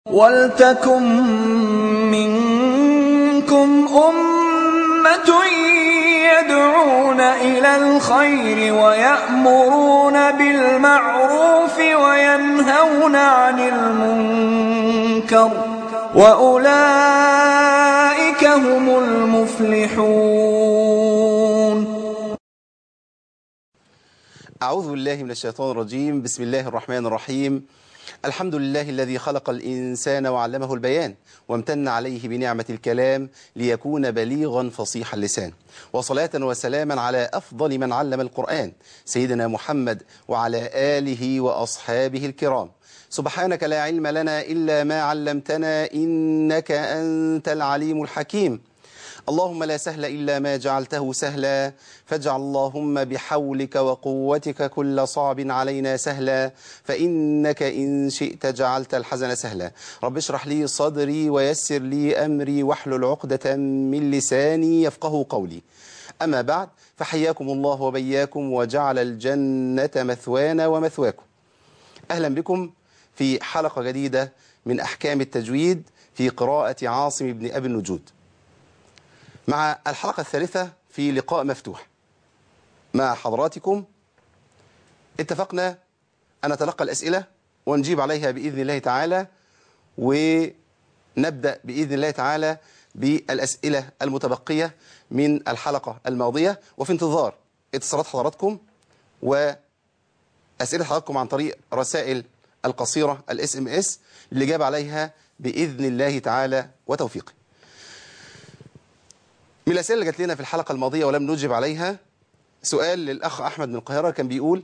وَلْتَكُن مِّنكُمْ أُمَّةٌ يَدْعُونَ إِلَى الْخَيْرِ وَيَأْمُرُونَ بِالْمَعْرُوفِ وَيَنْهَوْنَ عَنِ الْمُنكَرِ ۚ وَأُولَٰئِكَ هُمُ الْمُفْلِحُونَ أعوذ بالله من الشيطان الرجيم بسم الله الرحمن الرحيم الحمد لله الذي خلق الإنسان وعلمه البيان وامتن عليه بنعمة الكلام ليكون بليغا فصيح اللسان وصلاة وسلاما على أفضل من علم القرآن سيدنا محمد وعلى آله وأصحابه الكرام سبحانك لا علم لنا إلا ما علمتنا إنك أنت العليم الحكيم اللهم لا سهل إلا ما جعلته سهلا فاجعل اللهم بحولك وقوتك كل صعب علينا سهلا فإنك إن شئت جعلت الحزن سهلا رب اشرح لي صدري ويسر لي أمري واحلل عقدة من لساني يفقه قولي أما بعد فحياكم الله وبياكم وجعل الجنة مثوانا ومثواكم أهلا بكم في حلقة جديدة من أحكام التجويد في قراءة عاصم بن أبي النجود مع الحلقة الثالثة في لقاء مفتوح مع حضراتكم اتفقنا أن نتلقى الأسئلة ونجيب عليها بإذن الله تعالى ونبدأ بإذن الله تعالى بالأسئلة المتبقية من الحلقة الماضية وفي انتظار اتصالات حضراتكم وأسئلة حضراتكم عن طريق رسائل القصيرة الاس ام اس اللي جاب عليها بإذن الله تعالى وتوفيقه من الأسئلة اللي جات لنا في الحلقة الماضية ولم نجب عليها سؤال للأخ أحمد من القاهرة كان بيقول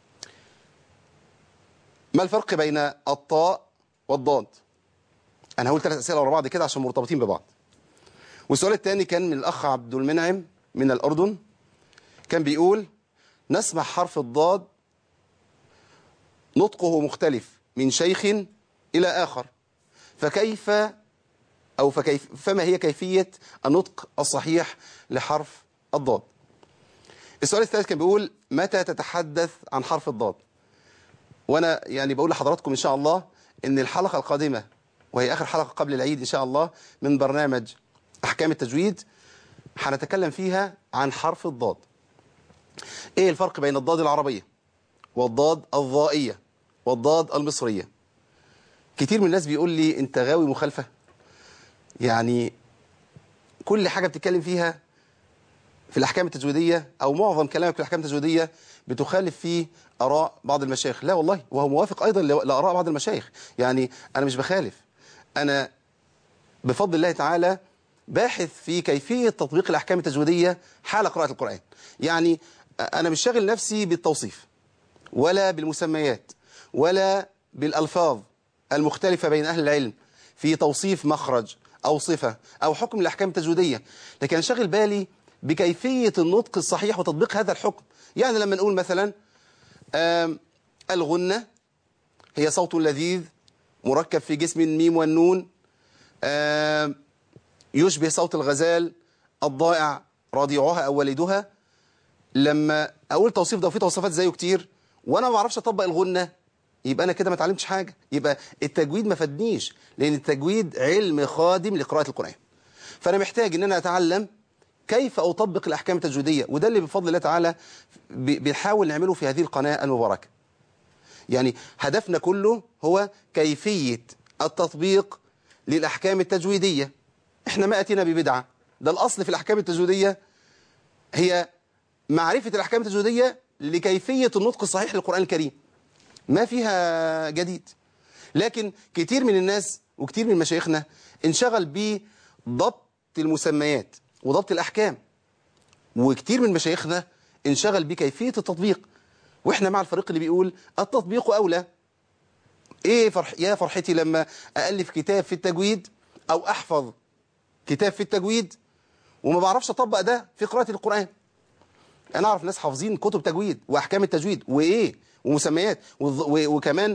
ما الفرق بين الطاء والضاد أنا هقول ثلاث أسئلة ورا بعض كده عشان مرتبطين ببعض والسؤال الثاني كان من الأخ عبد المنعم من الأردن كان بيقول نسمع حرف الضاد نطقه مختلف من شيخ إلى آخر فكيف أو فكيف فما هي كيفية النطق الصحيح لحرف الضاد السؤال الثالث كان بيقول متى تتحدث عن حرف الضاد وأنا يعني بقول لحضراتكم إن شاء الله إن الحلقة القادمة وهي آخر حلقة قبل العيد إن شاء الله من برنامج أحكام التجويد هنتكلم فيها عن حرف الضاد إيه الفرق بين الضاد العربية والضاد الضائية والضاد المصرية كتير من الناس بيقول لي أنت غاوي مخالفة يعني كل حاجة بتتكلم فيها في الأحكام التجويدية أو معظم كلامك في الأحكام التجويدية بتخالف فيه آراء بعض المشايخ لا والله وهو موافق أيضا لآراء بعض المشايخ يعني أنا مش بخالف أنا بفضل الله تعالى باحث في كيفية تطبيق الأحكام التجويدية حال قراءة القرآن يعني أنا مش شاغل نفسي بالتوصيف ولا بالمسميات ولا بالألفاظ المختلفة بين أهل العلم في توصيف مخرج أو صفة أو حكم الأحكام التجويدية لكن انشغل بالي بكيفية النطق الصحيح وتطبيق هذا الحكم يعني لما نقول مثلا الغنة هي صوت لذيذ مركب في جسم الميم والنون يشبه صوت الغزال الضائع رضيعها أو والدها لما أقول توصيف ده وفي توصيفات زيه كتير وأنا ما بعرفش أطبق الغنة يبقى أنا كده ما اتعلمتش حاجة يبقى التجويد ما فادنيش لأن التجويد علم خادم لقراءة القرآن فأنا محتاج أن أنا أتعلم كيف أطبق الأحكام التجويدية وده اللي بفضل الله تعالى بنحاول نعمله في هذه القناة المباركة يعني هدفنا كله هو كيفية التطبيق للأحكام التجويدية احنا ما أتينا ببدعة ده الأصل في الأحكام التجويدية هي معرفة الأحكام التجويدية لكيفية النطق الصحيح للقرآن الكريم ما فيها جديد لكن كتير من الناس وكتير من مشايخنا انشغل بضبط المسميات وضبط الأحكام وكتير من مشايخنا انشغل بكيفية التطبيق وإحنا مع الفريق اللي بيقول التطبيق أولى إيه فرح يا فرحتي لما أألف كتاب في التجويد أو أحفظ كتاب في التجويد وما بعرفش أطبق ده في قراءة القرآن أنا أعرف ناس حافظين كتب تجويد وأحكام التجويد وإيه ومسميات وكمان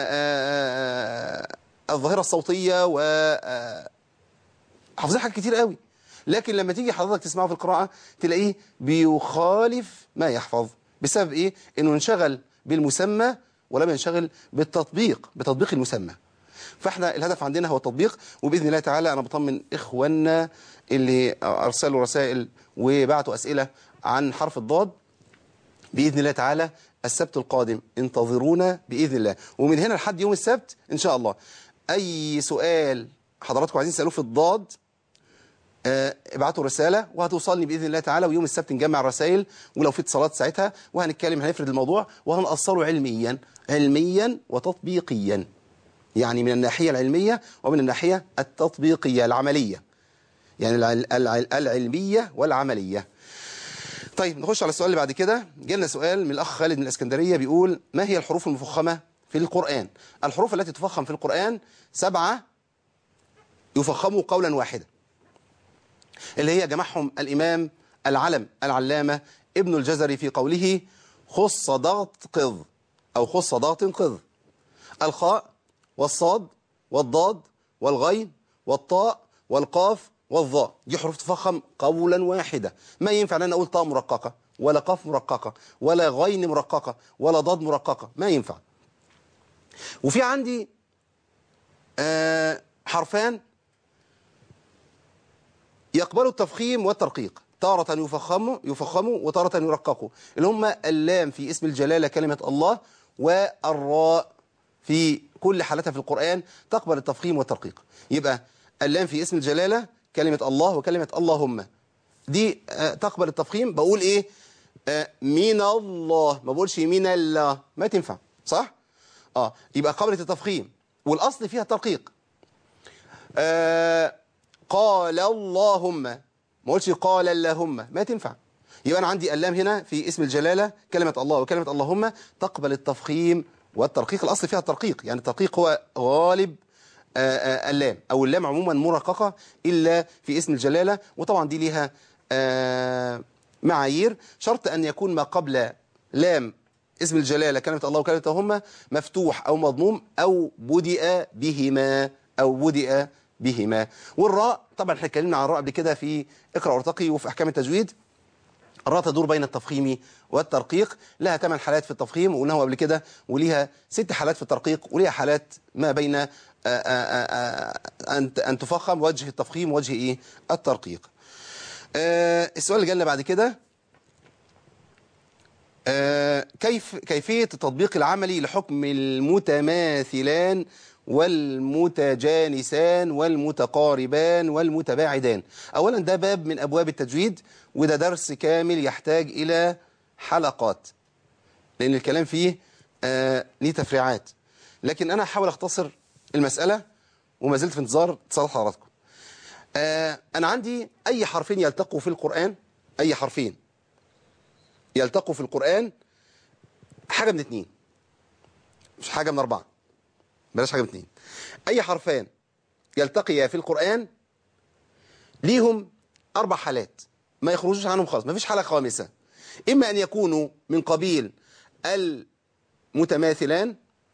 الظاهرة الصوتية و حافظين حاجات كتير قوي لكن لما تيجي حضرتك تسمعه في القراءة تلاقيه بيخالف ما يحفظ بسبب إيه؟ إنه انشغل بالمسمى ولم ينشغل بالتطبيق بتطبيق المسمى فاحنا الهدف عندنا هو التطبيق وباذن الله تعالى انا بطمن اخواننا اللي ارسلوا رسائل وبعتوا اسئله عن حرف الضاد باذن الله تعالى السبت القادم انتظرونا باذن الله ومن هنا لحد يوم السبت ان شاء الله اي سؤال حضراتكم عايزين تسالوه في الضاد آه، ابعتوا رسالة وهتوصلني بإذن الله تعالى ويوم السبت نجمع الرسائل ولو في اتصالات ساعتها وهنتكلم هنفرد الموضوع وهنقصره علميا علميا وتطبيقيا يعني من الناحية العلمية ومن الناحية التطبيقية العملية يعني العل- العل- العلمية والعملية طيب نخش على السؤال اللي بعد كده جالنا سؤال من الأخ خالد من الإسكندرية بيقول ما هي الحروف المفخمة في القرآن الحروف التي تفخم في القرآن سبعة يفخموا قولا واحدا اللي هي جمعهم الإمام العلم العلامة ابن الجزري في قوله خص ضغط قض أو خص ضغط قض الخاء والصاد والضاد والغين والطاء والقاف والظاء دي حروف تفخم قولا واحدة ما ينفع ان انا اقول طاء مرققة ولا قاف مرققة ولا غين مرققة ولا ضاد مرققة ما ينفع وفي عندي آه حرفان يقبلوا التفخيم والترقيق تارة يفخموا يفخموا وتارة يرققوا اللي هم اللام في اسم الجلالة كلمة الله والراء في كل حالتها في القرآن تقبل التفخيم والترقيق يبقى اللام في اسم الجلالة كلمة الله وكلمة اللهم دي آه، تقبل التفخيم بقول ايه آه، من الله ما بقولش من الله ما تنفع صح اه يبقى قبلت التفخيم والاصل فيها الترقيق آه قال اللهم ما قلتش قال اللهم ما تنفع يبقى أنا عندي اللام هنا في اسم الجلالة كلمة الله وكلمة اللهم تقبل التفخيم والترقيق الأصل فيها الترقيق يعني الترقيق هو غالب آه، آه، اللام أو اللام عموما مرققة إلا في اسم الجلالة وطبعا دي ليها آه، معايير شرط أن يكون ما قبل لام اسم الجلالة كلمة الله وكلمة هم مفتوح أو مضموم أو بدأ بهما أو بدأ بهما والراء طبعا احنا اتكلمنا عن الراء قبل كده في اقرأ وارتقي وفي أحكام التجويد الراء تدور بين التفخيم والترقيق لها ثمان حالات في التفخيم وقلناها قبل كده وليها ست حالات في الترقيق وليها حالات ما بين آه، آه، آه، أن أن تفخم وجه التفخيم وجه إيه الترقيق آه، السؤال اللي جالنا بعد كده آه، كيف كيفية التطبيق العملي لحكم المتماثلان والمتجانسان والمتقاربان والمتباعدان أولا ده باب من أبواب التجويد وده درس كامل يحتاج إلى حلقات لأن الكلام فيه آه ليه تفريعات لكن أنا هحاول أختصر المسألة وما زلت في انتظار اتصالات حضراتكم آه أنا عندي أي حرفين يلتقوا في القرآن أي حرفين يلتقوا في القرآن حاجة من اتنين مش حاجة من أربعة بلاش حاجة من اتنين أي حرفان يلتقيا في القرآن ليهم أربع حالات ما يخرجوش عنهم خالص ما فيش حالة خامسة إما أن يكونوا من قبيل المتماثلان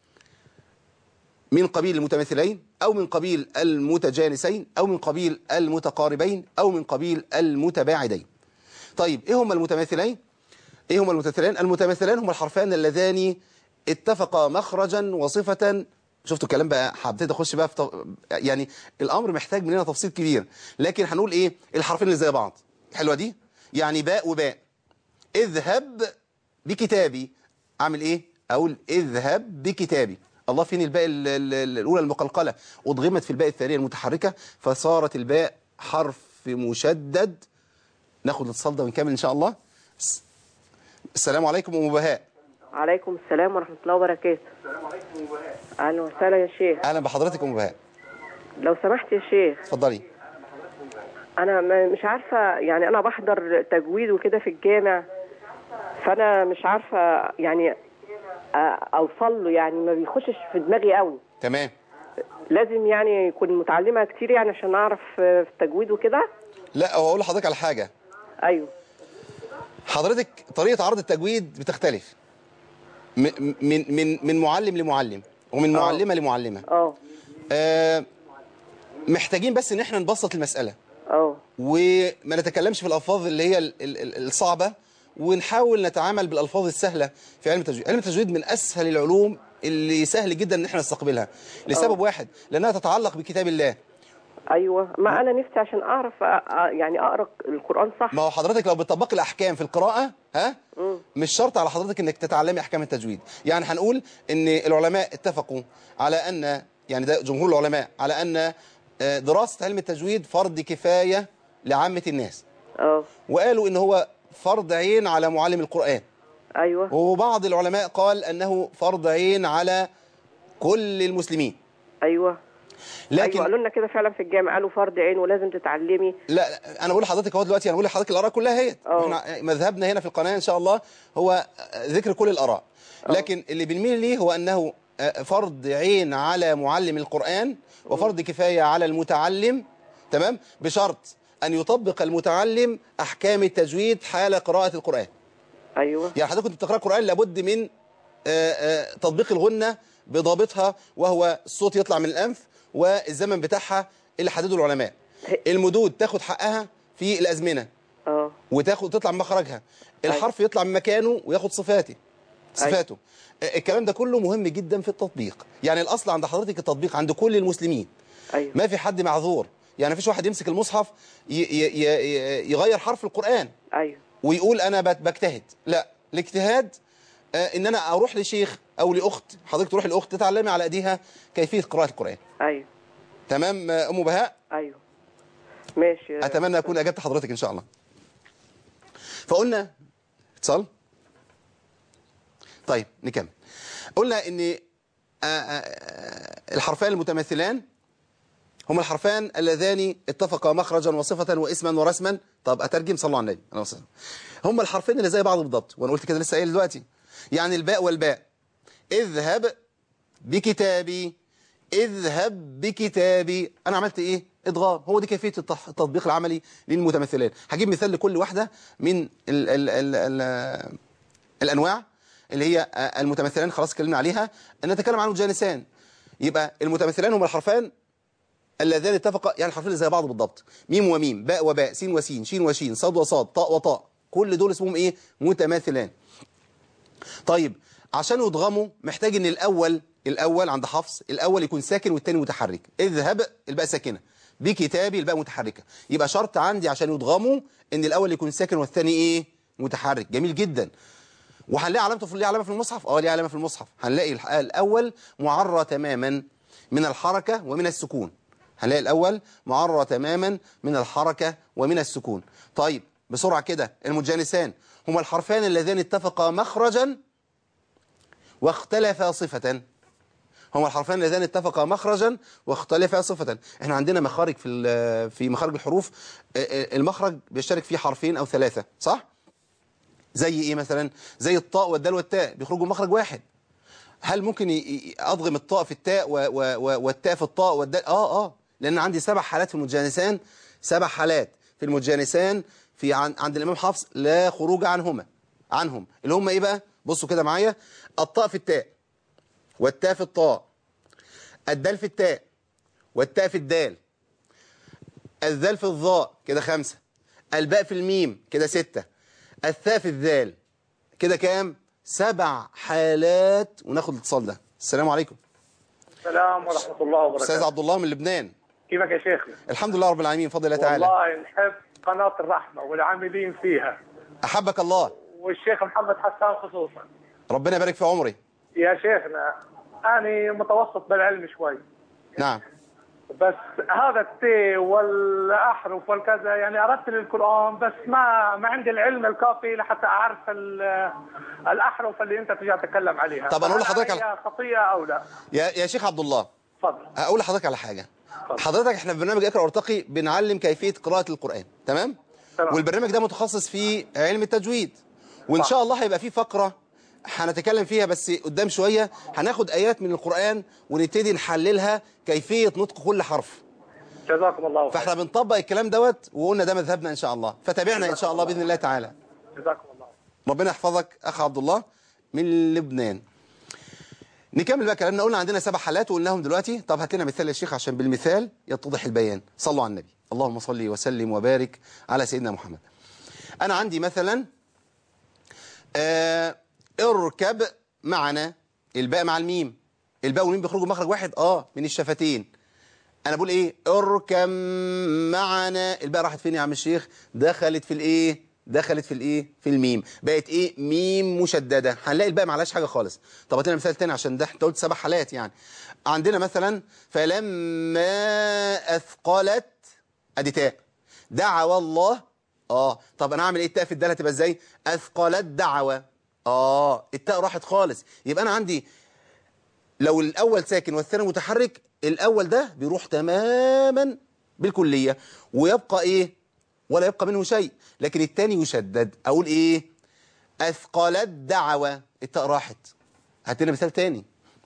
من قبيل المتماثلين أو من قبيل المتجانسين أو من قبيل المتقاربين أو من قبيل المتباعدين طيب إيه هم المتماثلين؟ إيه هم المتماثلين؟ المتماثلان هم الحرفان اللذان اتفقا مخرجا وصفة شفتوا الكلام بقى هبتدي اخش بقى في ط... يعني الامر محتاج مننا تفصيل كبير لكن هنقول ايه الحرفين اللي زي بعض حلوه دي يعني باء وباء اذهب بكتابي اعمل ايه اقول اذهب بكتابي الله فين الباء ال- ال- ال- الاولى المقلقله ادغمت في الباء الثانيه المتحركه فصارت الباء حرف مشدد ناخد الاتصال ده ونكمل ان شاء الله س- السلام عليكم ام بهاء عليكم السلام ورحمة الله وبركاته أهلا وسهلا يا شيخ اهلا بحضرتك ام بهاء لو سمحت يا شيخ اتفضلي أنا ما- مش عارفة يعني أنا بحضر تجويد وكده في الجامع فأنا مش عارفة يعني أ- أوصل له يعني ما بيخشش في دماغي قوي تمام لازم يعني يكون متعلمة كتير يعني عشان أعرف في التجويد وكده لا هو اقول لحضرتك على حاجه أيوه حضرتك طريقة عرض التجويد بتختلف م- من من من معلم لمعلم ومن آه. معلمة لمعلمة أه آه، محتاجين بس ان احنا نبسط المسألة أه وما نتكلمش في الألفاظ اللي هي ال- ال- ال- الصعبة ونحاول نتعامل بالألفاظ السهلة في علم التجويد علم التجويد من أسهل العلوم اللي سهل جدا ان احنا نستقبلها لسبب واحد لانها تتعلق بكتاب الله ايوه ما انا نفسي عشان اعرف أ- أ- يعني اقرا القران صح ما هو حضرتك لو بتطبقي الاحكام في القراءه ها مش شرط على حضرتك انك تتعلمي احكام التجويد يعني هنقول ان العلماء اتفقوا على ان يعني ده جمهور العلماء على ان آه، دراسه علم التجويد فرض كفايه لعامه الناس اه وقالوا ان هو فرض عين على معلم القران ايوه وبعض العلماء قال انه فرض عين على كل المسلمين ايوه لكن ايوه قالوا لنا كده فعلا في الجامع قالوا فرض عين ولازم تتعلمي لا لا، انا بقول لحضرتك اهو دلوقتي انا بقول لحضرتك الاراء كلها هي أه. احنا مذهبنا هنا في القناه ان شاء الله هو ذكر كل الاراء لكن اللي بنميل ليه هو انه آه، فرض عين على معلم القران وفرض كفايه على المتعلم تمام بشرط ان يطبق المتعلم احكام التجويد حال قراءه القران ايوه يعني حضرتك كنت بتقرا القران لابد من آه، آه، تطبيق الغنه بضابطها وهو الصوت يطلع من الانف والزمن بتاعها اللي حدده العلماء المدود تاخد حقها في الازمنه اه وتاخد تطلع من مخرجها الحرف يطلع من مكانه وياخد صفاته صفاته آه، الكلام ده كله مهم جدا في التطبيق يعني الاصل عند حضرتك التطبيق عند كل المسلمين ايوه ما في حد معذور يعني مفيش واحد يمسك المصحف ي- ي- ي- يغير حرف القران ايوه ويقول انا بت- بجتهد لا الاجتهاد آه، ان انا اروح لشيخ او لاخت حضرتك تروح لاخت تتعلمي على ايديها كيفيه قراءه القران ايوه تمام آه، ام بهاء ايوه ماشي اتمنى اكون اجبت حضرتك ان شاء الله فقلنا اتصال طيب نكمل قلنا ان آه، آه، الحرفان المتماثلان هما الحرفان اللذان اتفقا مخرجا وصفة واسما ورسما طب اترجم صلوا على النبي عليه الصلاة والسلام. هما الحرفين اللي زي بعض بالضبط وانا قلت كده لسه قايل دلوقتي يعني الباء والباء اذهب بكتابي اذهب بكتابي انا عملت ايه ادغام هو دي كيفيه التح- التطبيق العملي للمتمثلين هجيب مثال لكل واحده من ال ال ال ال الانواع اللي هي آه، المتمثلان خلاص اتكلمنا عليها نتكلم عنه جانسان يبقى المتمثلان هما الحرفان اللذان اتفقا يعني الحرفين اللي زي بعض بالضبط ميم وميم باء وباء سين وسين شين وشين صاد وصاد طاء وطاء كل دول اسمهم ايه متماثلان طيب عشان يضغموا محتاج ان الاول الاول عند حفص الاول يكون ساكن والتاني متحرك اذهب الباء ساكنه بكتابي الباء متحركه يبقى شرط عندي عشان يضغموا ان الاول يكون ساكن والثاني ايه متحرك جميل جدا وهنلاقي علامته في ليه علامه في المصحف اه ليه علامه في المصحف هنلاقي الح- الاول معرى تماما من الحركه ومن السكون هنلاقي الاول معرى تماما من الحركه ومن السكون طيب بسرعه كده المتجانسان هما الحرفان اللذان اتفقا مخرجا واختلفا صفه هما الحرفان اللذان اتفقا مخرجا واختلفا صفة احنا عندنا مخارج في ال- في مخارج الحروف اه، اه، المخرج بيشترك فيه حرفين او ثلاثة صح زي ايه مثلا زي الطاء والدال والتاء بيخرجوا مخرج واحد هل ممكن ي- ي- اضغم الطاء في التاء و و و والتاء في الطاء والدال اه اه لان عندي سبع حالات في المتجانسان سبع حالات في المتجانسان في عن عند الامام حفص لا خروج عنهما عنهم اللي هم ايه بقى بصوا كده معايا الطاء في التاء والتاء في الطاء الدال في التاء والتاء في الدال الذال في الظاء كده خمسة الباء في الميم كده ستة الثاء في الذال كده كام سبع حالات وناخد الاتصال ده السلام عليكم السلام ورحمة الله استاذ وبركاته عبد الله من لبنان كيفك يا شيخنا الحمد لله رب العالمين بفضل الله تعالى والله نحب قناة الرحمة والعاملين فيها احبك الله والشيخ محمد حسان خصوصا ربنا يبارك في عمري يا شيخنا أنا متوسط بالعلم شوي نعم بس هذا التي والأحرف والكذا يعني أردت للقرآن بس ما ما عندي العلم الكافي لحتى أعرف ال- الأحرف اللي أنت تجي تتكلم عليها طب أنا أقول فهل لحضرتك على- هي خطية أو لا يا يا شيخ عبد الله تفضل اقول لحضرتك على حاجه حضرتك احنا في برنامج اقرا وارتقي بنعلم كيفيه قراءه القران تمام تمام. والبرنامج ده متخصص في علم التجويد وان شاء الله هيبقى فيه فقره هنتكلم فيها بس قدام شويه هناخد ايات من القران ونبتدي نحللها كيفيه نطق كل حرف جزاكم الله خير فاحنا بنطبق الكلام دوت وقلنا ده مذهبنا ان شاء الله فتابعنا ان شاء الله باذن الله تعالى جزاكم الله ربنا يحفظك اخ عبد الله من لبنان نكمل بقى كلامنا قلنا عندنا سبع حالات وقلناهم دلوقتي طب هات لنا مثال يا شيخ عشان بالمثال يتضح البيان صلوا على النبي اللهم صل وسلم وبارك على سيدنا محمد انا عندي مثلا آه اركب معنا الباء مع الميم الباء والميم بيخرجوا مخرج واحد اه من الشفتين انا بقول ايه اركم معنا الباء راحت فين يا عم الشيخ دخلت في الايه دخلت في الايه في الميم بقت ايه ميم مشدده هنلاقي الباء معلهاش حاجه خالص طب هاتنا مثال تاني عشان ده انت قلت سبع حالات يعني عندنا مثلا فلما اثقلت ادي تاء دعوى الله اه طب انا اعمل ايه التاء في الدال هتبقى ازاي اثقلت دعوى اه التاء راحت خالص يبقى انا عندي لو الاول ساكن والثاني متحرك الاول ده بيروح تماما بالكليه ويبقى ايه ولا يبقى منه شيء لكن الثاني يشدد اقول ايه اثقلت دعوى التاء راحت هات لنا مثال تاني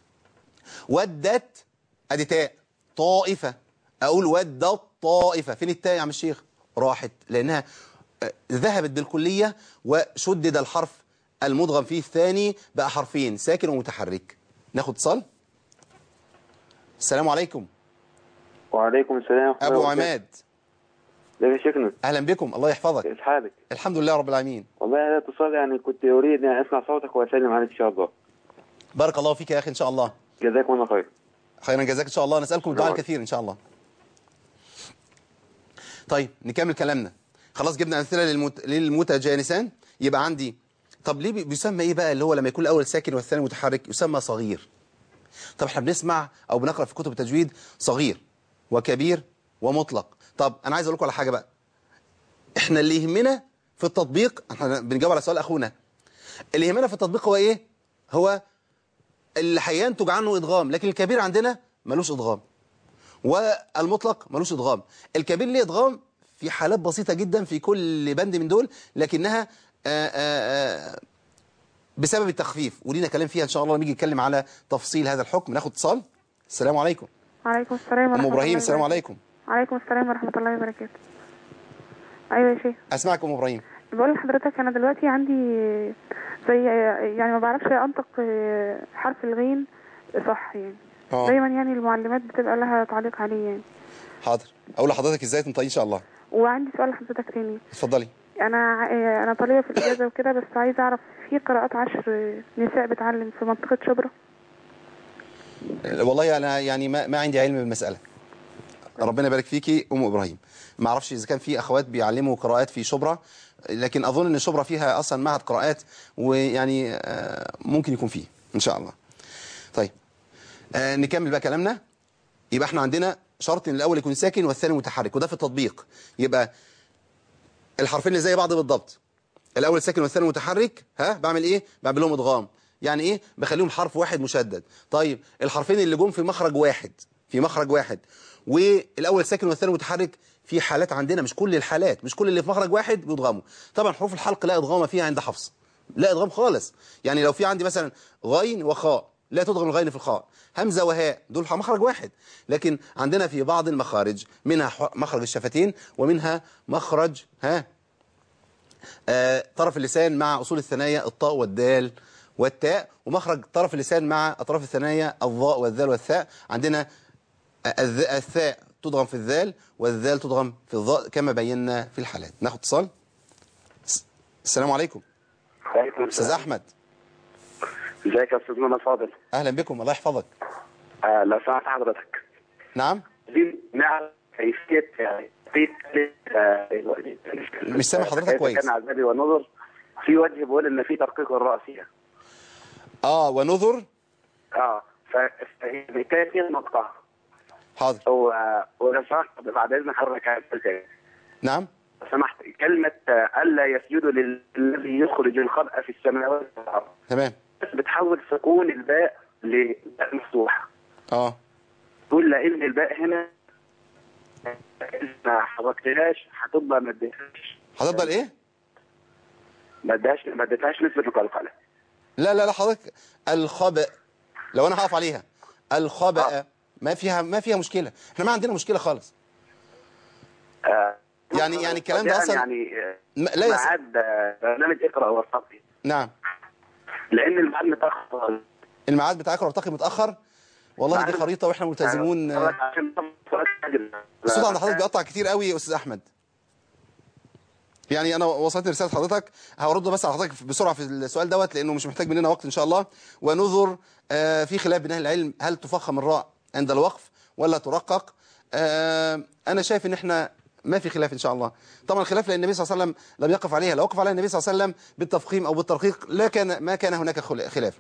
ودت ادي تاء طائفه اقول ودت طائفه فين التاء يا عم الشيخ راحت لانها آه، ذهبت بالكليه وشدد الحرف المدغم فيه الثاني بقى حرفين ساكن ومتحرك ناخد اتصال السلام عليكم وعليكم السلام ورحمة الله ابو وبركاته. عماد ازيك يا شيخنا اهلا بكم الله يحفظك كيف حالك الحمد لله رب العالمين والله هذا اتصال يعني كنت اريد ان اسمع صوتك واسلم عليك ان شاء الله بارك الله فيك يا اخي ان شاء الله جزاكم الله خير خيرا جزاك ان شاء الله نسالكم الدعاء نعم. الكثير ان شاء الله طيب نكمل كلامنا خلاص جبنا امثله للمت... للمتجانسان يبقى عندي طب ليه بي- بيسمى ايه بقى اللي هو لما يكون الاول ساكن والثاني متحرك يسمى صغير طب احنا بنسمع او بنقرا في كتب التجويد صغير وكبير ومطلق طب انا عايز اقول لكم على حاجه بقى احنا اللي يهمنا في التطبيق احنا بنجاوب على سؤال اخونا اللي يهمنا في التطبيق هو ايه هو اللي هينتج عنه ادغام لكن الكبير عندنا ملوش ادغام والمطلق ملوش ادغام الكبير ليه ادغام في حالات بسيطة جدا في كل بند من دول لكنها آآ آآ بسبب التخفيف ولينا كلام فيها ان شاء الله لما نيجي نتكلم على تفصيل هذا الحكم ناخد اتصال السلام عليكم وعليكم السلام ورحمة ام ابراهيم الله السلام وبركاته. عليكم وعليكم السلام ورحمة الله وبركاته أيوة يا شيخ اسمعك ام ابراهيم بقول لحضرتك أنا دلوقتي عندي زي يعني ما بعرفش أنطق حرف الغين صح يعني اه دايما يعني المعلمات بتبقى لها تعليق عليه يعني حاضر اقول لحضرتك ازاي تنطقي ان شاء الله وعندي سؤال لحضرتك تاني اتفضلي أنا ع- أنا طالبة في الإجازة وكده بس عايزة أعرف في قراءات عشر نساء بتعلم في منطقة شبرا والله انا يعني ما, ما عندي علم بالمساله ربنا يبارك فيكي ام ابراهيم ما اعرفش اذا كان في اخوات بيعلموا قراءات في شبرا لكن اظن ان شبرا فيها اصلا معهد قراءات ويعني آه، ممكن يكون فيه ان شاء الله طيب آه، نكمل بقى كلامنا يبقى احنا عندنا شرط ان الاول يكون ساكن والثاني متحرك وده في التطبيق يبقى الحرفين اللي زي بعض بالضبط الاول ساكن والثاني متحرك ها بعمل ايه بعمل لهم ادغام يعني ايه بخليهم حرف واحد مشدد طيب الحرفين اللي جم في مخرج واحد في مخرج واحد والاول ساكن والثاني متحرك في حالات عندنا مش كل الحالات مش كل اللي في مخرج واحد بيضغموا طبعا حروف الحلق لا ادغام فيها عند حفص لا ادغام خالص يعني لو في عندي مثلا غين وخاء لا تضغم الغين في الخاء همزه وهاء دول مخرج واحد لكن عندنا في بعض المخارج منها ح- مخرج الشفتين ومنها مخرج ها آه، طرف اللسان مع أصول الثنايا الطاء والدال والتاء ومخرج طرف اللسان مع أطراف الثنايا الضاء والذال والثاء عندنا الذ- الثاء تضغم في الذال والذال تضغم في الضاء كما بينا في الحالات ناخد اتصال س- السلام عليكم عليكم أستاذ أحمد ازيك يا استاذ محمد فاضل أهلا بكم الله يحفظك آه لو سمحت حضرتك نعم دي نعرف كيفيه يعني كيفيه آه، مش سامع حضرتك كيف كويس. كان عذابي ونظر في وجه بيقول ان في ترقيق الراس فيها آه ونذر اه ف- فهي كيفيه نطقها حاضر و- ولو سمحت بعد اذن حضرتك عايز تاني. نعم لو سمحت كلمه آه، الا يسجدوا للذي يخرج الخبأ في السماوات والارض تمام بتحول سكون الباء لباء مفتوحه آه تقول لان الباء هنا ما حركتهاش هتبقى ما اديتهاش هتفضل إيه ما اديتهاش ما اديتهاش نسبه القلقله لا لا لا حضرتك الخبأ لو انا هقف عليها الخبأ ما فيها ما فيها مشكلة احنا ما عندنا مشكلة خالص آه، يعني- يعني الكلام ده أصلاً يعني آه، ما- لا يس... ميعاد آه، برنامج اقرا وارتقي نعم لان الميعاد متاخر الميعاد بتاعك مرتقي متأخر والله دي معلش. خريطة واحنا ملتزمون آه، عشان الصوت عند حضرتك بيقطع كتير قوي يا استاذ احمد يعني انا وصلت رساله حضرتك هرد بس على حضرتك بسرعه في السؤال دوت لانه مش محتاج مننا وقت ان شاء الله ونذر آه، في خلاف بين اهل العلم هل تفخم الراء عند الوقف ولا ترقق آه، انا شايف ان احنا ما في خلاف ان شاء الله طبعا الخلاف لان النبي صلى الله عليه وسلم لم يقف عليها لو وقف عليها النبي صلى الله عليه وسلم بالتفخيم او بالترقيق لا كان ما كان هناك خل- خلاف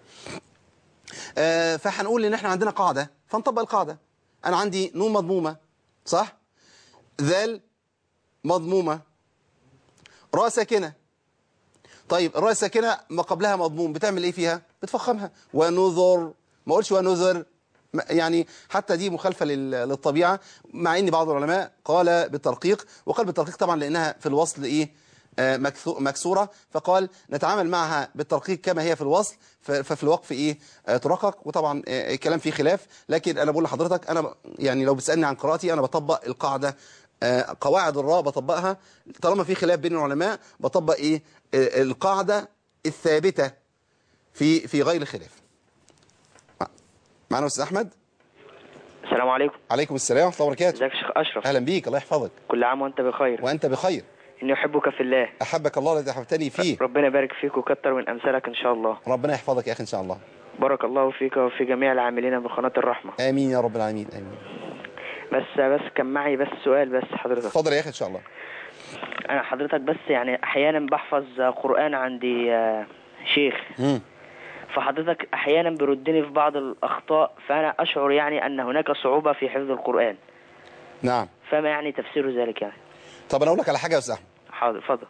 آه، فهنقول ان احنا عندنا قاعده فنطبق القاعده انا عندي نون مضمومه صح ذال مضمومه راء ساكنه طيب الراء الساكنه ما قبلها مضموم بتعمل ايه فيها بتفخمها ونذر ما اقولش ونذر ما- يعني حتى دي مخالفه لل- للطبيعه مع ان بعض العلماء قال بالترقيق وقال بالترقيق طبعا لانها في الوصل ايه آه، مكثو- مكسوره فقال نتعامل معها بالترقيق كما هي في الوصل ف- ففي الوقف ايه آه، ترقق وطبعا آه، الكلام فيه خلاف لكن انا بقول لحضرتك انا ب- يعني لو بتسالني عن قراءتي انا بطبق القاعده آه، قواعد الراء بطبقها طالما في خلاف بين العلماء بطبق ايه آه، القاعده الثابته في في غير خلاف مع- معنا استاذ احمد السلام عليكم عليكم السلام ورحمه الله وبركاته ازيك يا شيخ اشرف اهلا بيك الله يحفظك كل عام وانت بخير وانت بخير اني احبك في الله احبك الله الذي احببتني فيه ربنا يبارك فيك وكتر من امثالك ان شاء الله ربنا يحفظك يا اخي ان شاء الله بارك الله فيك وفي جميع العاملين بقناة الرحمة امين يا رب العالمين امين بس بس كان معي بس سؤال بس حضرتك اتفضل يا اخي ان شاء الله انا حضرتك بس يعني احيانا بحفظ قرآن عندي آه، شيخ مم. فحضرتك احيانا بيردني في بعض الاخطاء فانا اشعر يعني ان هناك صعوبة في حفظ القرآن نعم فما يعني تفسير ذلك يعني طب انا اقول لك على حاجه يا استاذ احمد حاضر اتفضل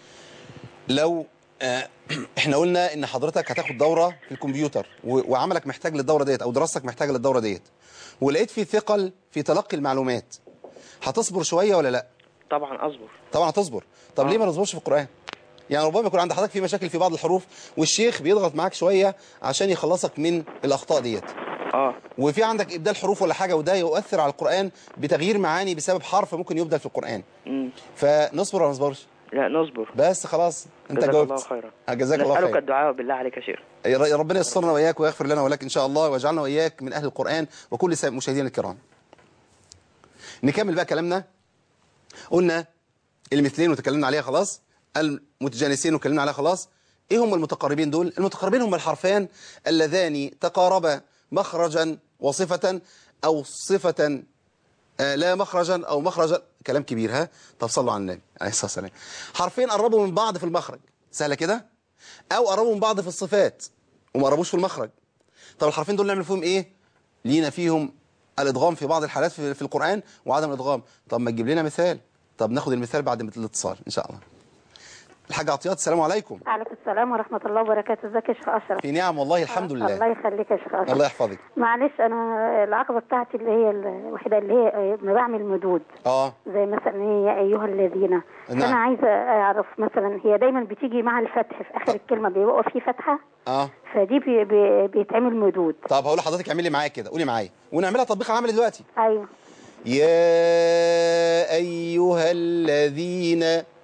لو آه، احنا قلنا ان حضرتك هتاخد دوره في الكمبيوتر و- وعملك محتاج للدوره ديت او دراستك محتاجه للدوره ديت ولقيت في ثقل في تلقي المعلومات هتصبر شويه ولا لا طبعا اصبر طبعا هتصبر طب ليه ما نصبرش في القران يعني ربما يكون عند حضرتك في مشاكل في بعض الحروف والشيخ بيضغط معاك شويه عشان يخلصك من الاخطاء ديت اه وفي عندك ابدال حروف ولا حاجه وده يؤثر على القران بتغيير معاني بسبب حرف ممكن يبدل في القران مم. فنصبر ولا ما نصبرش لا نصبر بس خلاص انت جزاك جاوبت الله خيرا جزاك الله نسألك خير الدعاء بالله عليك يا شيخ يا ربنا يسترنا واياك ويغفر لنا ولك ان شاء الله ويجعلنا واياك من اهل القران وكل سا- مشاهدينا الكرام نكمل بقى كلامنا قلنا المثلين وتكلمنا عليها خلاص المتجانسين وتكلمنا عليها خلاص ايه هم المتقاربين دول المتقاربين هم الحرفان اللذان تقاربا مخرجا وصفة او صفة آه، لا مخرجا او مخرجا كلام كبير ها طب صلوا على النبي عليه الصلاه والسلام حرفين قربوا من بعض في المخرج سهله كده او قربوا من بعض في الصفات وما قربوش في المخرج طب الحرفين دول نعمل فيهم ايه لينا فيهم الادغام في بعض الحالات في, في القران وعدم الادغام طب ما تجيب لنا مثال طب ناخد المثال بعد الاتصال ان شاء الله الحاج عطيات السلام عليكم عليكم السلام ورحمة الله وبركاته ازيك يا شيخ أشرف في نعم والله الحمد الله لله يخليك يا شيخ أشرف الله يحفظك معلش أنا العقبة بتاعتي اللي هي الوحيدة اللي هي ما بعمل مدود اه زي مثلا هي يا أيها الذين نعم. فأنا عايزة أعرف مثلا هي دايما بتيجي مع الفتح في آخر الكلمة بيبقى في فتحة اه فدي بي بي بيتعمل مدود طب هقول لحضرتك اعملي معايا كده قولي معايا ونعملها تطبيق عملي دلوقتي أيوه يا ايها الذين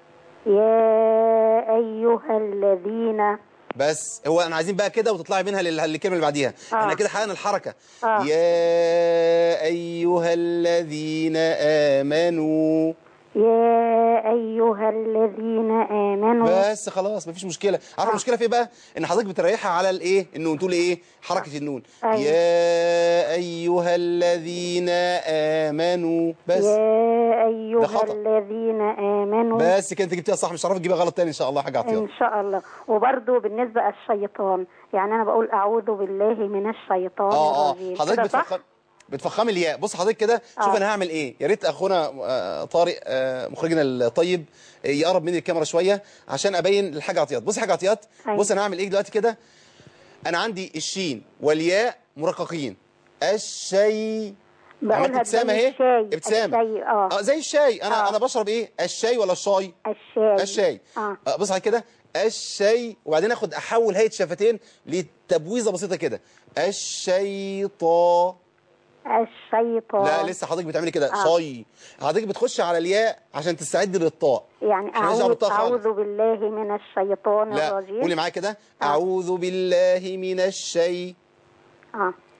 يا أيها الذين بس هو انا عايزين بقى كده وتطلعي منها لل- للكلمه اللي بعديها آه. احنا كده حققنا الحركه آه. يا ايها الذين امنوا يا أيها الذين آمنوا بس خلاص مفيش مشكله عارف المشكله في ايه بقى ان حضرتك بتريحها على الايه النون تقول ايه حركه النون أيوة. يا ايها الذين امنوا بس يا ده أيها خطأ. الذين آمنوا بس كده انت جبتيها صح مش هتعرفي تجيبها غلط تاني ان شاء الله يا حاجه عطيه إن شاء الله وبرضه بالنسبة للشيطان يعني أنا بقول أعوذ بالله من الشيطان اه اه الرجيم حضرتك كده صح؟ بتفخم بتفخمي الياء بص حضرتك كده شوف آه. انا هعمل ايه يا ريت اخونا آه، طارق آه، مخرجنا الطيب آه، يقرب مني الكاميرا شويه عشان ابين الحاجه عطيات بص يا حاجه عطيات أيوة. بص انا هعمل ايه دلوقتي كده انا عندي الشين والياء مرققين الشيء بقولها عملت ابتسامه زي اهي الشاي ابتسامه الشاي اه اه زي الشاي انا آه. انا بشرب ايه الشاي ولا الشاي الشاي الشاي اه آه، بص على كده الشيء وبعدين اخد احول هيئه شفتين لتبويزه بسيطه كده الشيطان الشيطان لا لسه حضرتك بتعملي كده آه. صي حضرتك بتخش على الياء عشان تستعدي للطاء يعني مش هنرجع أعوذ, بالطاء خالص. أعوذ بالله من الشيطان لا الرجيم قولي معايا كده اعوذ بالله من الشيء اه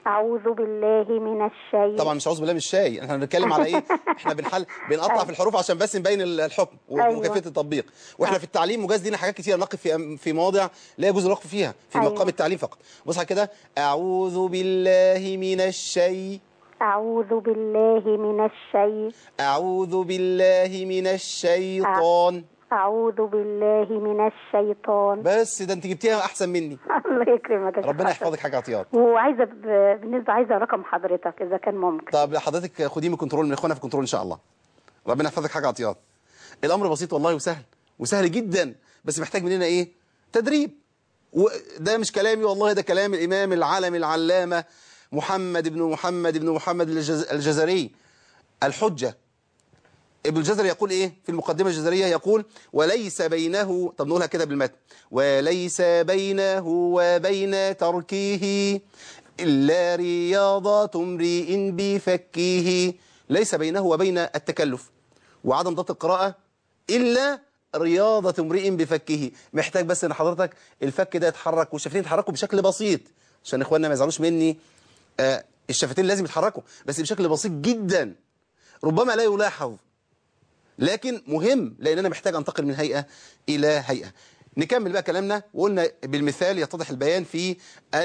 أعوذ بالله من الشيء طبعا مش عاوز بالله من الشاي احنا بنتكلم على ايه احنا بنحل بنقطع في الحروف عشان بس نبين ال- الحكم و- أيوة. وكيفيه التطبيق واحنا في التعليم مجاز لينا حاجات كتير نقف في في مواضع لا يجوز الوقف فيها في أيوة. مقام التعليم فقط بص على كده اعوذ بالله من الشيء أعوذ بالله من الشيء اعوذ بالله من الشيطان أعوذ بالله من الشيطان بس ده انت جبتيها احسن مني الله يكرمك يا شيخ ربنا حسن. يحفظك حاجه عطيات وعايزة ب- بالنسبة عايزة رقم حضرتك إذا كان ممكن طب حضرتك خديه من كنترول من اخوانا في كنترول ان شاء الله ربنا يحفظك حاجه عطيات الامر بسيط والله وسهل وسهل جدا بس محتاج مننا ايه تدريب وده مش كلامي والله ده كلام الامام العالم العلامه محمد بن محمد بن محمد الجز- الجزري الحجه ابن الجزري يقول ايه في المقدمه الجزريه يقول وليس بينه طب نقولها كده بالمتن وليس بينه وبين تركه الا رياضه امرئ بفكه ليس بينه وبين التكلف وعدم ضبط القراءه الا رياضه امرئ بفكه محتاج بس ان حضرتك الفك ده يتحرك والشفتين يتحركوا بشكل بسيط عشان اخواننا ما يزعلوش مني آه الشفتين لازم يتحركوا بس بشكل بسيط جدا ربما لا يلاحظ لكن مهم لان انا محتاج انتقل من هيئه الى هيئه نكمل بقى كلامنا وقلنا بالمثال يتضح البيان في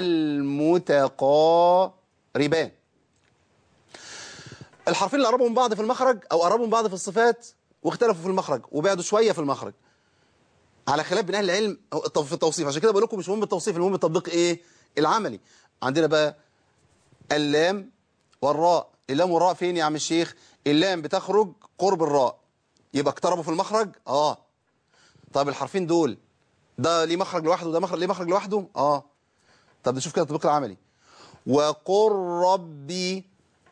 المتقاربان الحرفين اللي قربوا من بعض في المخرج او قربوا من بعض في الصفات واختلفوا في المخرج وبعدوا شويه في المخرج على خلاف بين اهل العلم في التوصيف عشان كده بقول لكم مش مهم التوصيف المهم التطبيق ايه العملي عندنا بقى اللام والراء اللام والراء فين يا عم الشيخ اللام بتخرج قرب الراء يبقى اقتربوا في المخرج اه طب الحرفين دول ده ليه مخرج لوحده وده مخرج ليه مخرج لوحده اه طب نشوف كده التطبيق العملي وقل ربي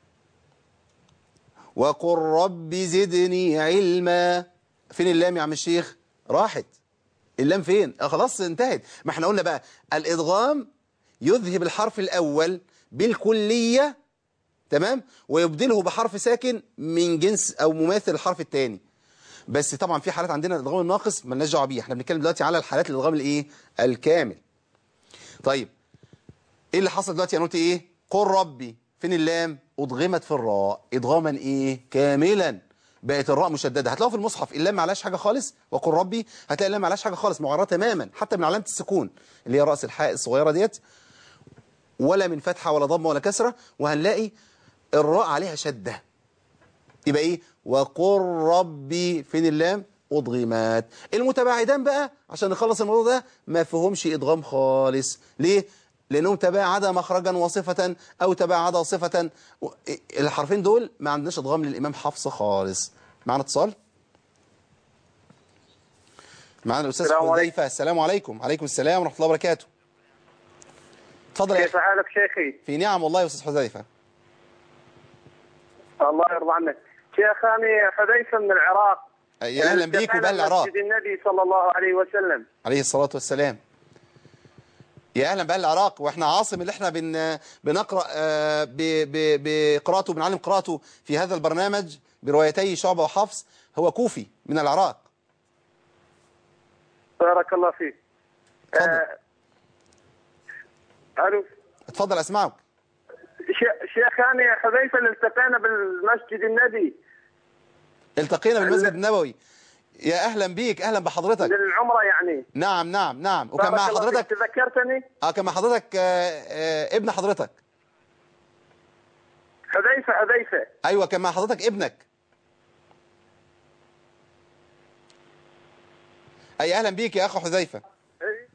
وقل رب زدني علما فين اللام يا عم الشيخ راحت اللام فين آه خلاص انتهت ما احنا قلنا بقى الادغام يذهب الحرف الاول بالكليه تمام ويبدله بحرف ساكن من جنس او مماثل الحرف الثاني بس طبعا في حالات عندنا الادغام الناقص مالناش دعوه بيه احنا بنتكلم دلوقتي على الحالات الادغام الايه الكامل طيب ايه اللي حصل دلوقتي انا قلت ايه قل ربي فين اللام ادغمت في الراء ادغاما ايه كاملا بقت الراء مشدده هتلاقوا في المصحف اللام ما عليهاش حاجه خالص وقل ربي هتلاقي اللام ما عليهاش حاجه خالص معرضه تماما حتى من علامه السكون اللي هي راس الحاء الصغيره ديت ولا من فتحه ولا ضمه ولا كسره وهنلاقي الراء عليها شده يبقى ايه وقل ربي فين اللام ادغمات المتباعدان بقى عشان نخلص الموضوع ده ما فيهمش ادغام خالص ليه لانهم تباعدا مخرجا وصفه او تباعدا صفه و- الحرفين دول ما عندناش ادغام للامام حفص خالص معنا اتصال معنا الاستاذ السلام عليكم. حذيفه السلام عليكم عليكم السلام ورحمه الله وبركاته اتفضل يا كيف اخي حالك شيخي؟ في نعم والله يا استاذ حذيفه الله يرضى عنك. شيخ انا حذيفه من العراق. يا اهلا بيك وباهل العراق مسجد النبي صلى الله عليه وسلم. عليه الصلاة والسلام يا أهلا بأهل العراق وإحنا عاصم اللي إحنا بن بنقرأ آه، ب- ب- بقراءته بنعلم قراءته في هذا البرنامج بروايتي شعبة وحفص هو كوفي من العراق بارك الله فيك. اتفضل آه، الو اتفضل أسمعك ش- شيخ انا حذيفه اللي التقينا بالمسجد النبي التقينا بالمسجد النبوي يا أهلا بيك أهلا بحضرتك للعمره يعني. نعم نعم نعم وكان بارك مع الله فيك. حضرتك تذكرتني؟ اه كان مع حضرتك آه، آه، ابن حضرتك حذيفه حذيفه. أيوة كان مع حضرتك ابنك أي أهلا بيك يا أخو حذيفة إيه.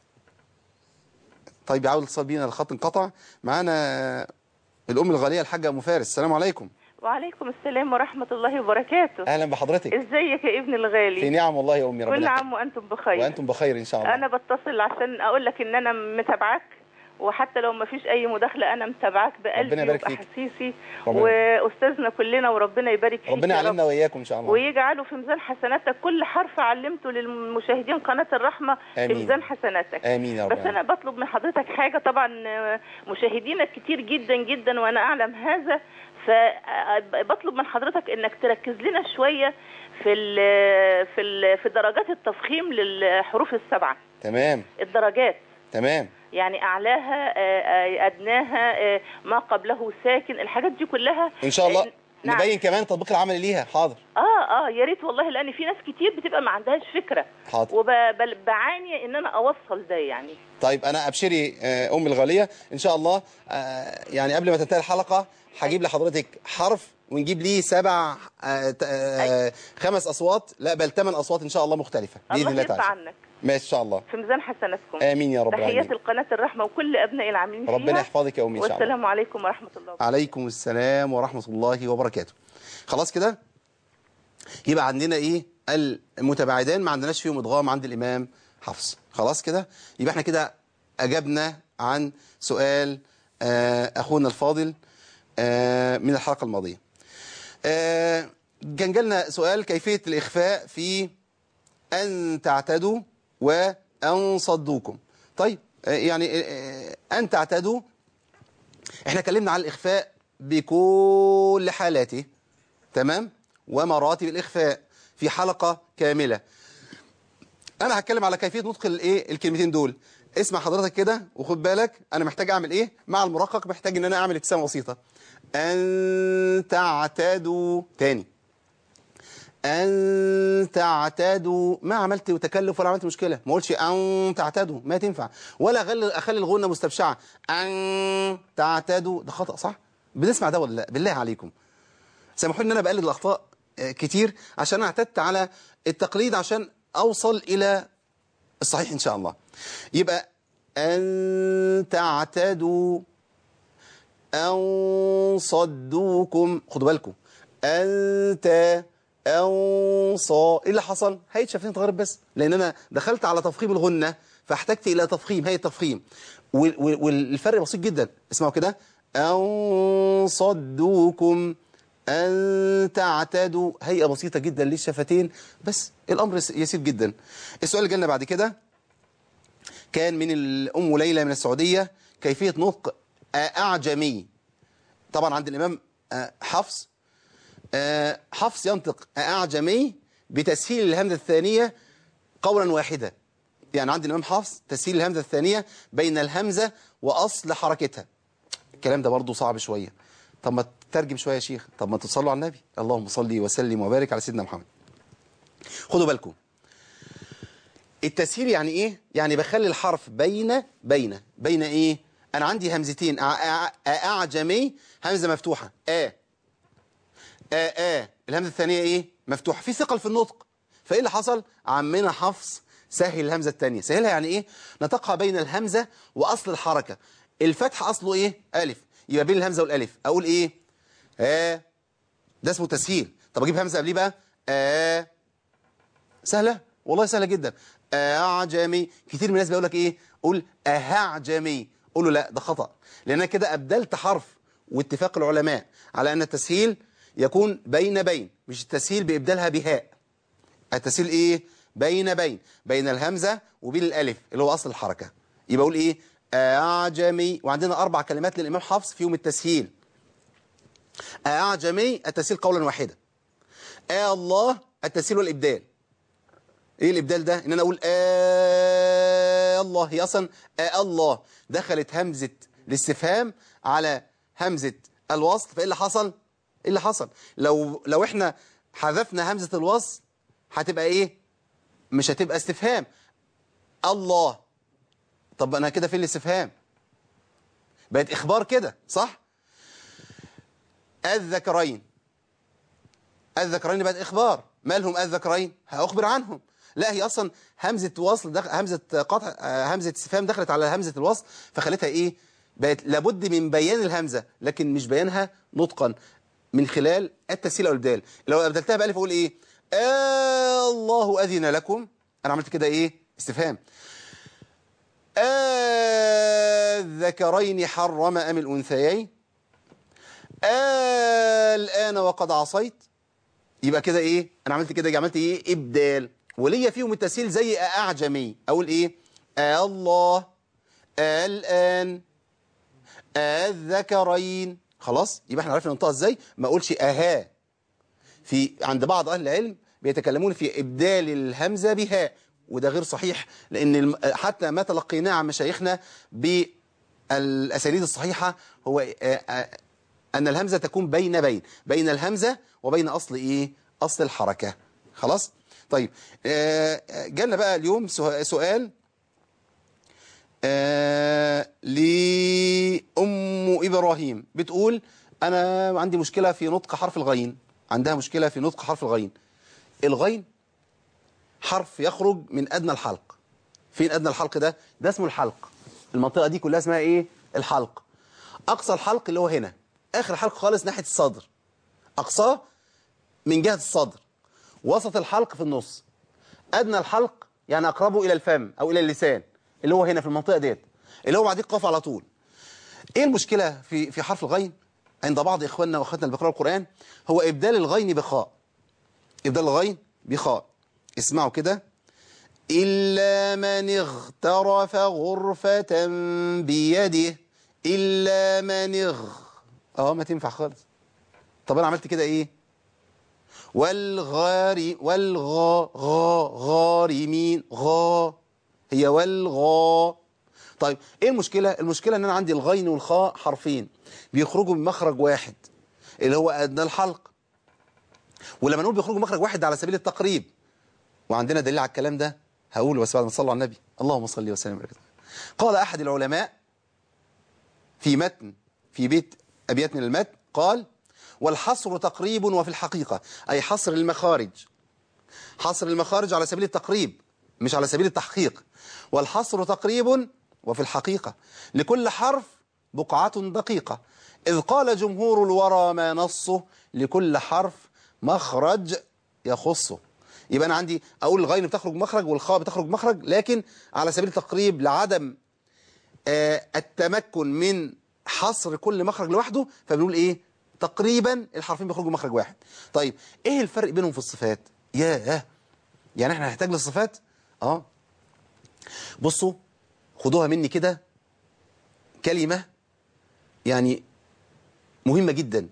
طيب يعاود الاتصال بينا الخط انقطع معانا الأم الغالية الحاجة أم فارس السلام عليكم وعليكم السلام ورحمة الله وبركاته أهلا بحضرتك ازيك يا ابني في الغالي نعم والله يا أمي ربنا كل يحفظك. عام وانتم بخير وأنتم بخير إن شاء الله انا بتصل عشان اقول لك ان انا متابعاك وحتى لو ما فيش اي مداخله انا متابعاك ربنا بقلبي يبارك فيك. وباحاسيسي ربنا واستاذنا كلنا وربنا يبارك فيك ربنا يا رب. يعلمنا وإياكم إن شاء الله ويجعله في ميزان حسناتك كل حرف علمته للمشاهدين قناه الرحمه في آمين. ميزان حسناتك آمين يا رب بس انا بطلب من حضرتك حاجه طبعا آه، مشاهدينا كتير جدا جدا وانا اعلم هذا فبطلب من حضرتك انك تركز لنا شويه في ال في ال في درجات التفخيم للحروف السبعه تمام الدرجات تمام يعني اعلاها آه، آه، ادناها آه، ما قبله ساكن الحاجات دي كلها ان شاء الله آه، نعم. نبين كمان التطبيق العملي ليها حاضر اه اه يا ريت والله لان في ناس كتير بتبقى ما عندهاش فكره حاضر وبعاني ان انا اوصل ده يعني طيب انا ابشري آه، ام الغاليه ان شاء الله آه، يعني قبل ما تنتهي الحلقه هجيب لحضرتك حرف ونجيب ليه سبع آه، ت- آه، خمس اصوات لا بل ثمان اصوات ان شاء الله مختلفه باذن الله الله يرضى تعالى عنك ماشي ان شاء الله في ميزان حسناتكم امين يا رب تحيات العالمين القناه الرحمه وكل ابناء العاملين فيها ربنا يحفظك يا امي ان شاء الله والسلام عليكم ورحمه الله عليكم السلام ورحمة الله وبركاته خلاص كده يبقى عندنا ايه المتباعدان ما عندناش فيهم ادغام عند الامام حفص خلاص كده يبقى احنا كده اجبنا عن سؤال آه، اخونا الفاضل آه، من الحلقة الماضية آه، كان جالنا سؤال كيفية الإخفاء في أن تعتدوا وأن صدوكم طيب آه، يعني آه، أن تعتدوا احنا اتكلمنا عن الإخفاء بكل حالاته تمام ومراتب الإخفاء في حلقة كاملة أنا هتكلم على كيفية نطق الايه الكلمتين دول اسمع حضرتك كده وخد بالك أنا محتاج أعمل إيه مع المرقق محتاج إن أنا أعمل ابتسامة بسيطة أن تعتدوا تاني أن تعتدوا ما عملت تكلف ولا عملت مشكلة ما قلتش أن تعتدوا ما تنفع ولا أخلي أخلي الغنة مستبشعة أن تعتدوا ده خطأ صح بنسمع ده ولا لا بالله عليكم سامحوني ان انا بقلد الاخطاء آه، كتير عشان انا اعتدت على التقليد عشان اوصل الى الصحيح ان شاء الله يبقى ان تعتدوا أن صدوكم خدوا بالكم أنت أن صا إيه اللي حصل؟ هيئة شفتين اتغيرت بس لأن أنا دخلت على تفخيم الغنة فاحتجت إلى تفخيم هيئة تفخيم وال- وال- والفرق بسيط جدا اسمعوا كده أن صدوكم أن تعتدوا هيئة بسيطة جدا للشفتين بس الأمر يس- يسير جدا السؤال اللي جالنا بعد كده كان من الأم ليلى من السعودية كيفية نطق أعجمي طبعا عند الإمام آه، حفص آه، حفص ينطق أعجمي بتسهيل الهمزة الثانية قولا واحدا يعني عند الإمام حفص تسهيل الهمزة الثانية بين الهمزة وأصل حركتها الكلام ده برضو صعب شوية طب ما تترجم شوية يا شيخ طب ما تصلوا على النبي اللهم صل وسلم وبارك على سيدنا محمد خدوا بالكم التسهيل يعني ايه يعني بخلي الحرف بين بين بين ايه انا عندي همزتين أع- أع- اعجمي همزه مفتوحه ا ا ا الهمزه الثانيه ايه مفتوحه في ثقل في النطق فايه اللي حصل عمنا حفص سهل الهمزه الثانيه سهلها يعني ايه نطقها بين الهمزه واصل الحركه الفتح اصله ايه الف يبقى بين الهمزه والالف اقول ايه ا ده اسمه تسهيل طب اجيب همزه قبليه بقى ا سهلة والله سهلة جدا أعجمي كتير من الناس بيقول لك إيه قول أهعجمي قول له لا ده خطأ لأن أنا كده أبدلت حرف واتفاق العلماء على أن التسهيل يكون بين بين مش التسهيل بإبدالها بهاء التسهيل إيه بين بين بين الهمزة وبين الألف اللي هو أصل الحركة يبقى أقول إيه أعجمي وعندنا أربع كلمات للإمام حفص فيهم التسهيل أعجمي التسهيل قولا واحدا آه الله التسهيل والإبدال ايه الابدال ده ان انا اقول آه الله هي اصلا آه الله دخلت همزه الاستفهام على همزه الوصل فايه اللي حصل ايه اللي حصل لو لو احنا حذفنا همزه الوصل هتبقى ايه مش هتبقى استفهام الله طب انا كده فين الاستفهام بقت اخبار كده صح الذكرين الذكرين بقت اخبار مالهم الذكرين هاخبر عنهم لا هي اصلا همزه وصل دخل همزه قطع آه، همزه استفهام دخلت على همزه الوصل فخلتها ايه بقت لابد من بيان الهمزه لكن مش بيانها نطقا من خلال التسهيل او الابدال لو ابدلتها بالف اقول ايه آه الله اذن لكم انا عملت كده ايه استفهام الذكرين حرم ام الانثيين الان وقد عصيت يبقى كده ايه انا عملت كده عملت ايه ابدال وليا فيهم التسهيل زي اعجمي اقول ايه آه الله آه الان آه الذكرين خلاص يبقى احنا عرفنا ننطقها ازاي ما اقولش اها في عند بعض اهل العلم بيتكلمون في ابدال الهمزه بهاء وده غير صحيح لان الم- حتى ما تلقيناه عن مشايخنا بالاساليب الصحيحه هو آه، آه، ان الهمزه تكون بين بين بين الهمزه وبين اصل ايه اصل الحركه خلاص طيب آه، آه، جالنا بقى اليوم سه- سؤال آه لأم إبراهيم بتقول أنا عندي مشكلة في نطق حرف الغين عندها مشكلة في نطق حرف الغين الغين حرف يخرج من أدنى الحلق فين أدنى الحلق ده؟ ده اسمه الحلق المنطقة دي كلها اسمها إيه؟ الحلق أقصى الحلق اللي هو هنا آخر حلق خالص ناحية الصدر أقصاه من جهة الصدر وسط الحلق في النص أدنى الحلق يعني أقربه إلى الفم أو إلى اللسان اللي هو هنا في المنطقة ديت اللي هو بعديه قاف على طول إيه المشكلة في في حرف الغين عند بعض إخواننا وأخواتنا اللي بيقرأوا القرآن هو إبدال الغين بخاء إبدال الغين بخاء اسمعوا كده إلا من اغترف غرفة بيده إلا من اغ اه ما تنفع خالص طب أنا عملت كده إيه والغاري والغا غا غارمين غا هي والغا طيب ايه المشكلة المشكلة ان انا عندي الغين والخاء حرفين بيخرجوا من مخرج واحد اللي هو ادنى الحلق ولما نقول بيخرجوا من مخرج واحد ده على سبيل التقريب وعندنا دليل على الكلام ده هقوله بس بعد ما صلوا على النبي اللهم صل وسلم وبارك عليه. قال احد العلماء في متن في بيت ابيات من المتن قال والحصر تقريب وفي الحقيقة أي حصر المخارج حصر المخارج على سبيل التقريب مش على سبيل التحقيق والحصر تقريب وفي الحقيقة لكل حرف بقعة دقيقة إذ قال جمهور الورى ما نصه لكل حرف مخرج يخصه يبقى أنا عندي أقول الغين بتخرج مخرج والخاء بتخرج مخرج لكن على سبيل التقريب لعدم آه، التمكن من حصر كل مخرج لوحده فبنقول ايه تقريبا الحرفين بيخرجوا مخرج واحد طيب ايه الفرق بينهم في الصفات ياه يعني احنا هنحتاج للصفات اه بصوا خدوها مني كده كلمة يعني مهمة جدا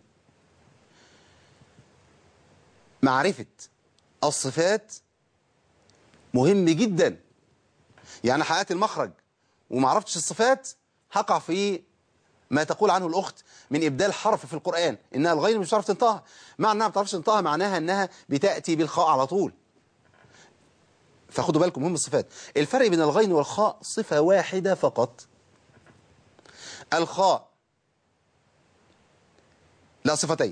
معرفة الصفات مهم جدا يعني حققت المخرج وما عرفتش الصفات هقع في ما تقول عنه الأخت من إبدال حرف في القرآن إنها الغين مش عارف تنطقها مع إنها ما بتعرفش تنطقها معناها إنها بتأتي بالخاء على طول فخدوا بالكم مهم الصفات الفرق بين الغين والخاء صفة واحدة فقط الخاء لا صفتين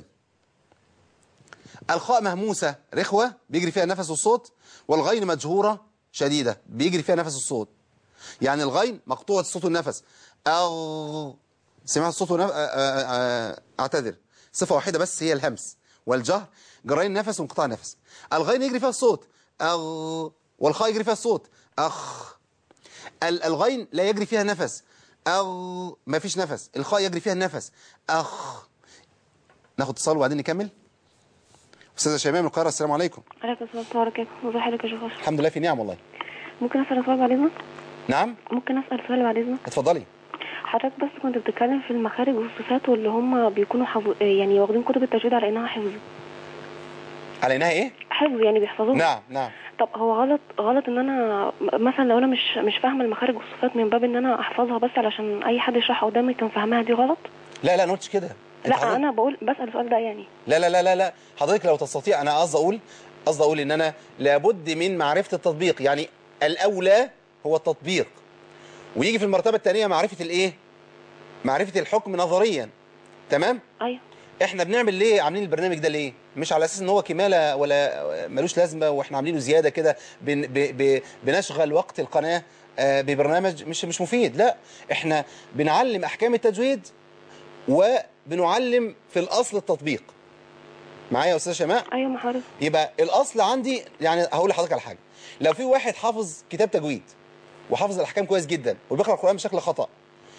الخاء مهموسة رخوة بيجري فيها نفس الصوت والغين مجهورة شديدة بيجري فيها نفس الصوت يعني الغين مقطوعة الصوت والنفس أغ سمعت الصوت ونف... اعتذر صفة واحدة بس هي الهمس والجهر جرين نفس وانقطاع نفس الغين يجري فيها الصوت أغ والخاء يجري فيها الصوت أخ ال- الغين لا يجري فيها نفس أغ ما فيش نفس الخاء يجري فيها النفس أخ ناخد اتصال وبعدين نكمل أستاذة شيماء من القاهرة السلام عليكم عليكم السلام ورحمة الله وبركاته ازي حضرتك يا شيخ أشرف؟ الحمد لله في نعم والله ممكن أسأل سؤال بعد إذنك؟ نعم ممكن أسأل سؤال بعد إذنك؟ اتفضلي حضرتك بس كنت بتتكلم في المخارج والصفات واللي هم بيكونوا حفظ يعني واخدين كتب التجويد على إنها حفظ على إنها إيه؟ حفظ يعني بيحفظوها نعم نعم طب هو غلط غلط إن أنا م- مثلا لو أنا مش مش فاهمة المخارج والصفات من باب إن أنا أحفظها بس علشان أي حد يشرحها قدامي كان فاهمها دي غلط؟ لا لا ما قلتش كده أنت لا حضرتك- أنا بقول بسأل السؤال ده يعني لا لا لا لا لا حضرتك لو تستطيع انا قصدي اقول قصدي اقول ان انا لابد من معرفه التطبيق يعني الاولى هو التطبيق ويجي في المرتبه الثانيه معرفه الايه معرفه الحكم نظريا تمام أيوه احنا بنعمل ليه عاملين البرنامج ده ليه مش على اساس ان هو كماله ولا ملوش لازمه واحنا عاملينه زياده كده بن ب ب بنشغل وقت القناه آه، ببرنامج مش مش مفيد لا احنا بنعلم احكام التجويد وبنعلم في الاصل التطبيق معايا يا استاذ شماء أيوه ما حضرتك يبقى الاصل عندي يعني هقول لحضرتك على حاجه لو في واحد حافظ كتاب تجويد وحافظ الاحكام كويس جدا وبيقرا القران بشكل خطا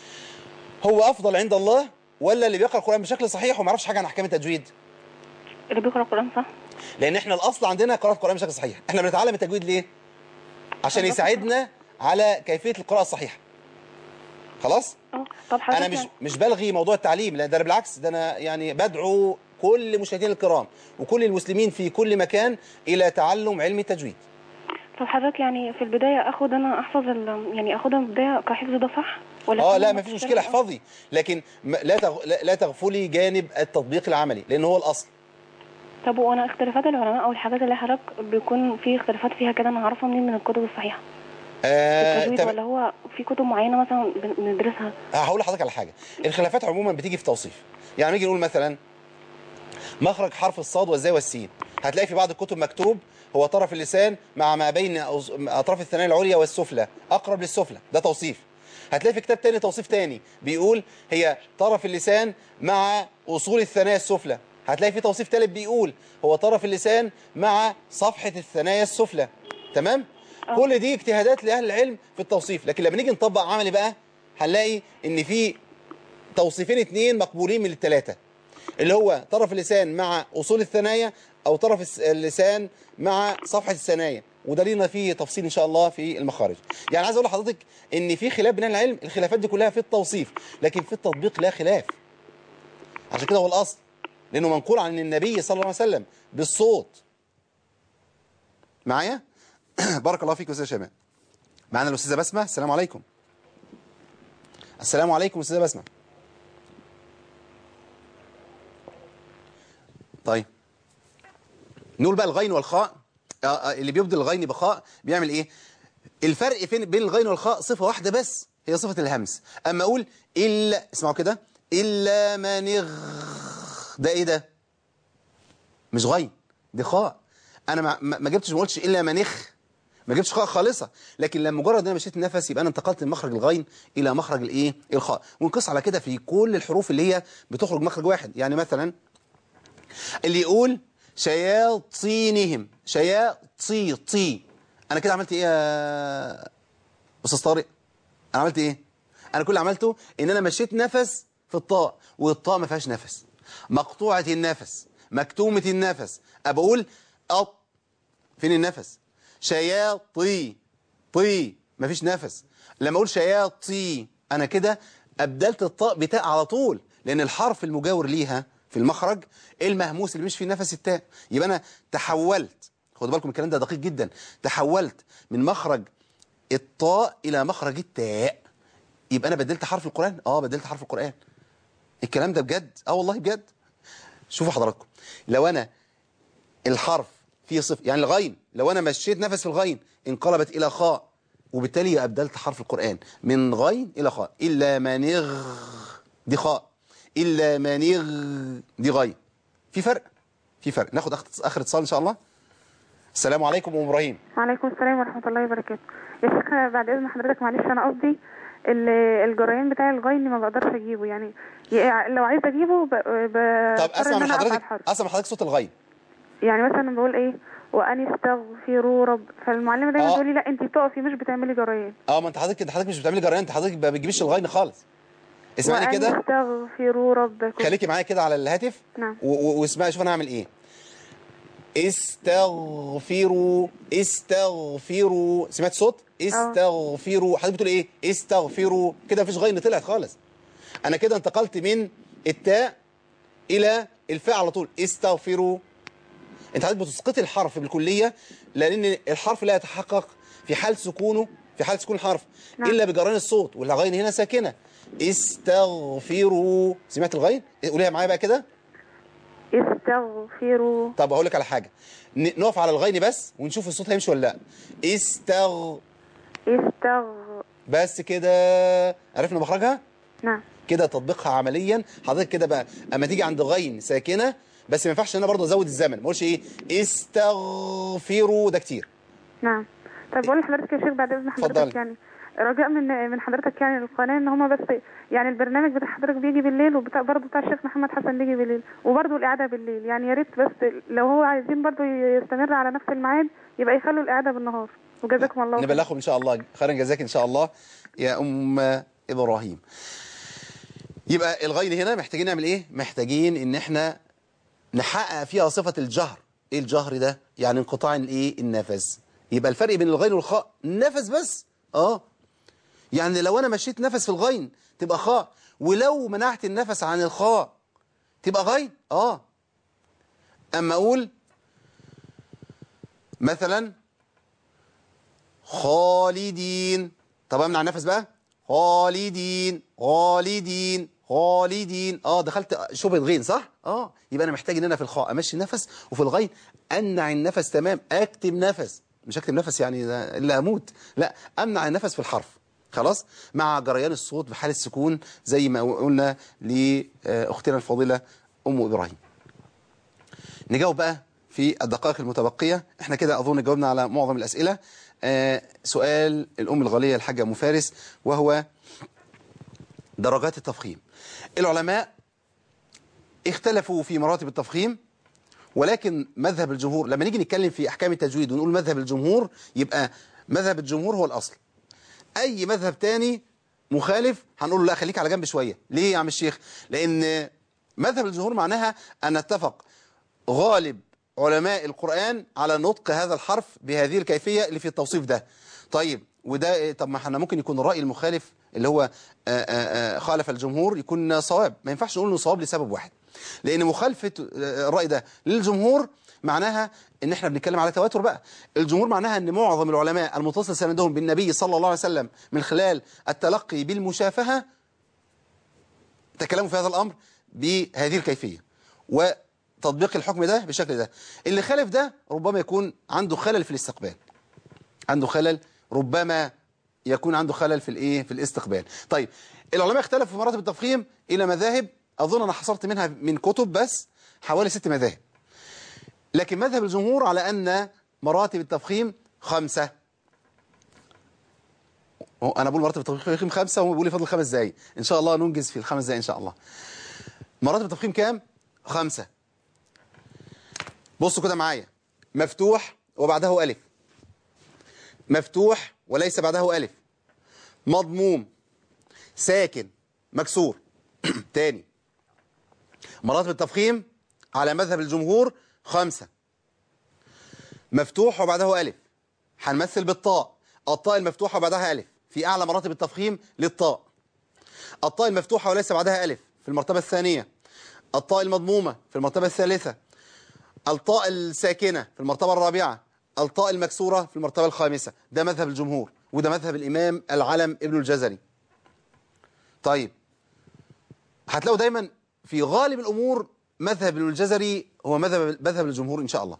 هو افضل عند الله ولا اللي بيقرا القران بشكل صحيح وما يعرفش حاجه عن احكام التجويد اللي بيقرأ القرآن صح؟ لان احنا الاصل عندنا قراءه القران بشكل صحيح احنا بنتعلم التجويد ليه عشان الله. يساعدنا على كيفيه القراءه الصحيحه خلاص أه طب حضرتك انا مش يعني- مش بلغي موضوع التعليم لا ده أنا بالعكس ده انا يعني بدعو كل مشاهدينا الكرام وكل المسلمين في كل مكان الى تعلم علم التجويد طب حضرتك يعني في البدايه اخد انا احفظ ال... يعني اخدها من البدايه كحفظ ده صح ولا اه في لا منها مفيش تختلف مشكله أو- احفظي لكن م- لا تغ... لا لا تغفلي جانب التطبيق العملي لان هو الاصل طب وانا اختلافات العلماء او الحاجات اللي حضرتك بيكون في اختلافات فيها كده انا عارفها منين من الكتب الصحيحه آه التجويد تم- ولا هو في كتب معينه مثلا بن- بندرسها هقول لحضرتك على حاجه الخلافات عموما بتيجي في توصيف يعني نيجي نقول مثلا مخرج حرف الصاد والزاي والسين هتلاقي في بعض الكتب مكتوب هو طرف اللسان مع ما بين أوز- اطراف الثنايا العليا والسفلى اقرب للسفلى ده توصيف هتلاقي في كتاب تاني توصيف تاني بيقول هي طرف اللسان مع اصول الثنايا السفلى هتلاقي في توصيف تالت بيقول هو طرف اللسان مع صفحه الثنايا السفلى تمام كل دي اجتهادات لاهل العلم في التوصيف لكن لما نيجي نطبق عملي بقى هنلاقي ان في توصيفين اتنين مقبولين من الثلاثه اللي هو طرف اللسان مع اصول الثنايا او طرف الس- اللسان مع صفحه الثنايا وده لينا فيه تفصيل ان شاء الله في المخارج يعني عايز اقول لحضرتك ان في خلاف بين أهل العلم الخلافات دي كلها في التوصيف لكن في التطبيق لا خلاف عشان كده هو الاصل لانه منقول عن النبي صلى الله عليه وسلم بالصوت معايا بارك الله فيك يا استاذ شيماء معانا الاستاذه بسمه السلام عليكم السلام عليكم استاذه بسمه طيب نقول بقى الغين والخاء آه، آه، اللي بيبدل الغين بخاء بيعمل ايه الفرق فين بين الغين والخاء صفة واحدة بس هي صفة الهمس اما اقول الا اسمعوا كده الا من اغ ده ايه ده مش غين دي خاء انا ما, ما ما جبتش ما قلتش الا منخ ما جبتش خاء خالصة لكن لما مجرد ان انا مشيت النفس يبقى انا انتقلت من مخرج الغين الى مخرج الايه الخاء ونقص على كده في كل الحروف اللي هي بتخرج مخرج واحد يعني مثلا اللي يقول شياطينهم شياطي طي انا كده عملت ايه يا استاذ طارق انا عملت ايه انا كل اللي عملته ان انا مشيت نفس في الطاء والطاء ما فيهاش نفس مقطوعه النفس مكتومه النفس ابقول أط فين النفس شياطي طي ما فيش نفس لما اقول شياطي انا كده ابدلت الطاء بتاء على طول لان الحرف المجاور ليها في المخرج المهموس اللي مش فيه نفس التاء يبقى انا تحولت خدوا بالكم الكلام ده دقيق جدا تحولت من مخرج الطاء الى مخرج التاء يبقى انا بدلت حرف القران اه بدلت حرف القران الكلام ده بجد اه والله بجد شوفوا حضراتكم لو انا الحرف فيه صفر يعني الغين لو انا مشيت نفس في الغين انقلبت الى خاء وبالتالي ابدلت حرف القران من غين الى خاء الا منغ دي خاء الا منغ دي غين في فرق في فرق ناخد أخت- اخر اتصال ان شاء الله السلام عليكم ام ابراهيم وعليكم السلام ورحمة الله وبركاته يا شيخ بعد إذن حضرتك معلش أنا قصدي ال- الجريان بتاع الغين ما بقدرش أجيبه يعني ي- لو عايزة أجيبه ب... ب... طب بضطر اسمع إن من أنا أقطع حضرتك الحرف. اسمع من حضرتك صوت الغين يعني مثلا بقول إيه وأن استغفروا رب فالمعلمة دايما آه. تقول لي لا أنت بتقفي مش بتعملي جريان اه ما انت حضرتك انت حضرتك مش بتعملي جريان انت حضرتك ما بتجيبيش الغين خالص اسمعني وأن كده استغفروا ربكم خليكي معايا كده على الهاتف نعم و- و- واسمعي شوف انا هعمل ايه استغفروا استغفروا سمعت صوت استغفروا حضرتك بتقول ايه استغفروا كده مفيش غين طلعت خالص انا كده انتقلت من التاء الى الفاء على طول استغفروا انت حضرتك بتسقطي الحرف بالكليه لان الحرف لا يتحقق في حال سكونه في حال سكون الحرف نعم. الا بجران الصوت والغين هنا ساكنه استغفروا سمعت الغين قوليها معايا بقى كده استغفروا طب اقول لك على حاجه ن- نقف على الغين بس ونشوف الصوت هيمشي ولا لا استغ استغ بس كده عرفنا مخرجها نعم كده تطبيقها عمليا حضرتك كده بقى اما تيجي عند غين ساكنه بس ما ينفعش ان انا برضه ازود الزمن ما اقولش ايه استغفروا ده كتير نعم طب بقول لحضرتك يا شيخ بعد اذن حضرتك اتفضلي. يعني رجاء من من حضرتك يعني القناه ان هما بس يعني البرنامج بتاع حضرتك بيجي بالليل وبتاع برضه بتاع الشيخ محمد حسن بيجي بالليل وبرضه الاعاده بالليل يعني يا ريت بس لو هو عايزين برضه يستمر على نفس الميعاد يبقى يخلوا الاعاده بالنهار وجزاكم الله خير. نبلغهم ان شاء الله خيرا جزاك ان شاء الله يا ام ابراهيم يبقى الغين هنا محتاجين نعمل ايه محتاجين ان احنا نحقق فيها صفة الجهر ايه الجهر ده يعني انقطاع الايه النفس يبقى الفرق بين الغين والخاء نفس بس اه يعني لو انا مشيت نفس في الغين تبقى خاء ولو منعت النفس عن الخاء تبقى غين اه اما اقول مثلا خالدين طب امنع النفس بقى خالدين خالدين خالدين اه دخلت شبهة غين صح اه يبقى انا محتاج ان انا في الخاء امشي النفس وفي الغين امنع النفس تمام اكتم نفس مش اكتم نفس يعني ده الا اموت لا امنع النفس في الحرف خلاص مع جريان الصوت بحال السكون زي ما قلنا لاختنا الفاضله ام ابراهيم نجاوب بقى في الدقائق المتبقية احنا كده أظن جاوبنا على معظم الأسئلة آه سؤال الأم الغالية الحاجة أم فارس وهو درجات التفخيم العلماء اختلفوا في مراتب التفخيم ولكن مذهب الجمهور لما نيجي نتكلم في أحكام التجويد ونقول مذهب الجمهور يبقى مذهب الجمهور هو الأصل أي مذهب تاني مخالف هنقول له لا خليك على جنب شوية ليه يا عم الشيخ لأن مذهب الجمهور معناها أن نتفق غالب علماء القرآن على نطق هذا الحرف بهذه الكيفية اللي في التوصيف ده طيب وده طب ما احنا ممكن يكون الرأي المخالف اللي هو آآ آآ خالف الجمهور يكون صواب ما ينفعش نقول انه صواب لسبب واحد لأن مخالفة الرأي ده للجمهور معناها ان احنا بنتكلم على تواتر بقى الجمهور معناها ان معظم العلماء المتصل سندهم بالنبي صلى الله عليه وسلم من خلال التلقي بالمشافهة تكلموا في هذا الأمر بهذه الكيفية وتطبيق الحكم ده بالشكل ده اللي خالف ده ربما يكون عنده خلل في الاستقبال عنده خلل ربما يكون عنده خلل في الايه في الاستقبال طيب العلماء اختلفوا في مراتب التفخيم الى مذاهب اظن انا حصرت منها من كتب بس حوالي ست مذاهب لكن مذهب الجمهور على ان مراتب التفخيم خمسة انا بقول مراتب التفخيم خمسة وهم بيقولوا لي فاضل خمس دقايق ان شاء الله ننجز في الخمس دقايق ان شاء الله مراتب التفخيم كام خمسة بصوا كده معايا مفتوح وبعده ألف مفتوح وليس بعده ألف مضموم ساكن مكسور تاني مراتب التفخيم على مذهب الجمهور خمسة مفتوح وبعده ألف هنمثل بالطاء الطاء المفتوحة وبعدها ألف في أعلى مراتب التفخيم للطاء الطاء المفتوحة وليس بعدها ألف في المرتبة الثانية الطاء المضمومة في المرتبة الثالثة الطاء الساكنة في المرتبة الرابعة الطاء المكسورة في المرتبة الخامسة ده مذهب الجمهور وده مذهب الإمام العلم ابن الجزري طيب هتلاقوا دايما في غالب الأمور مذهب ابن الجزري هو مذهب مذهب الجمهور إن شاء الله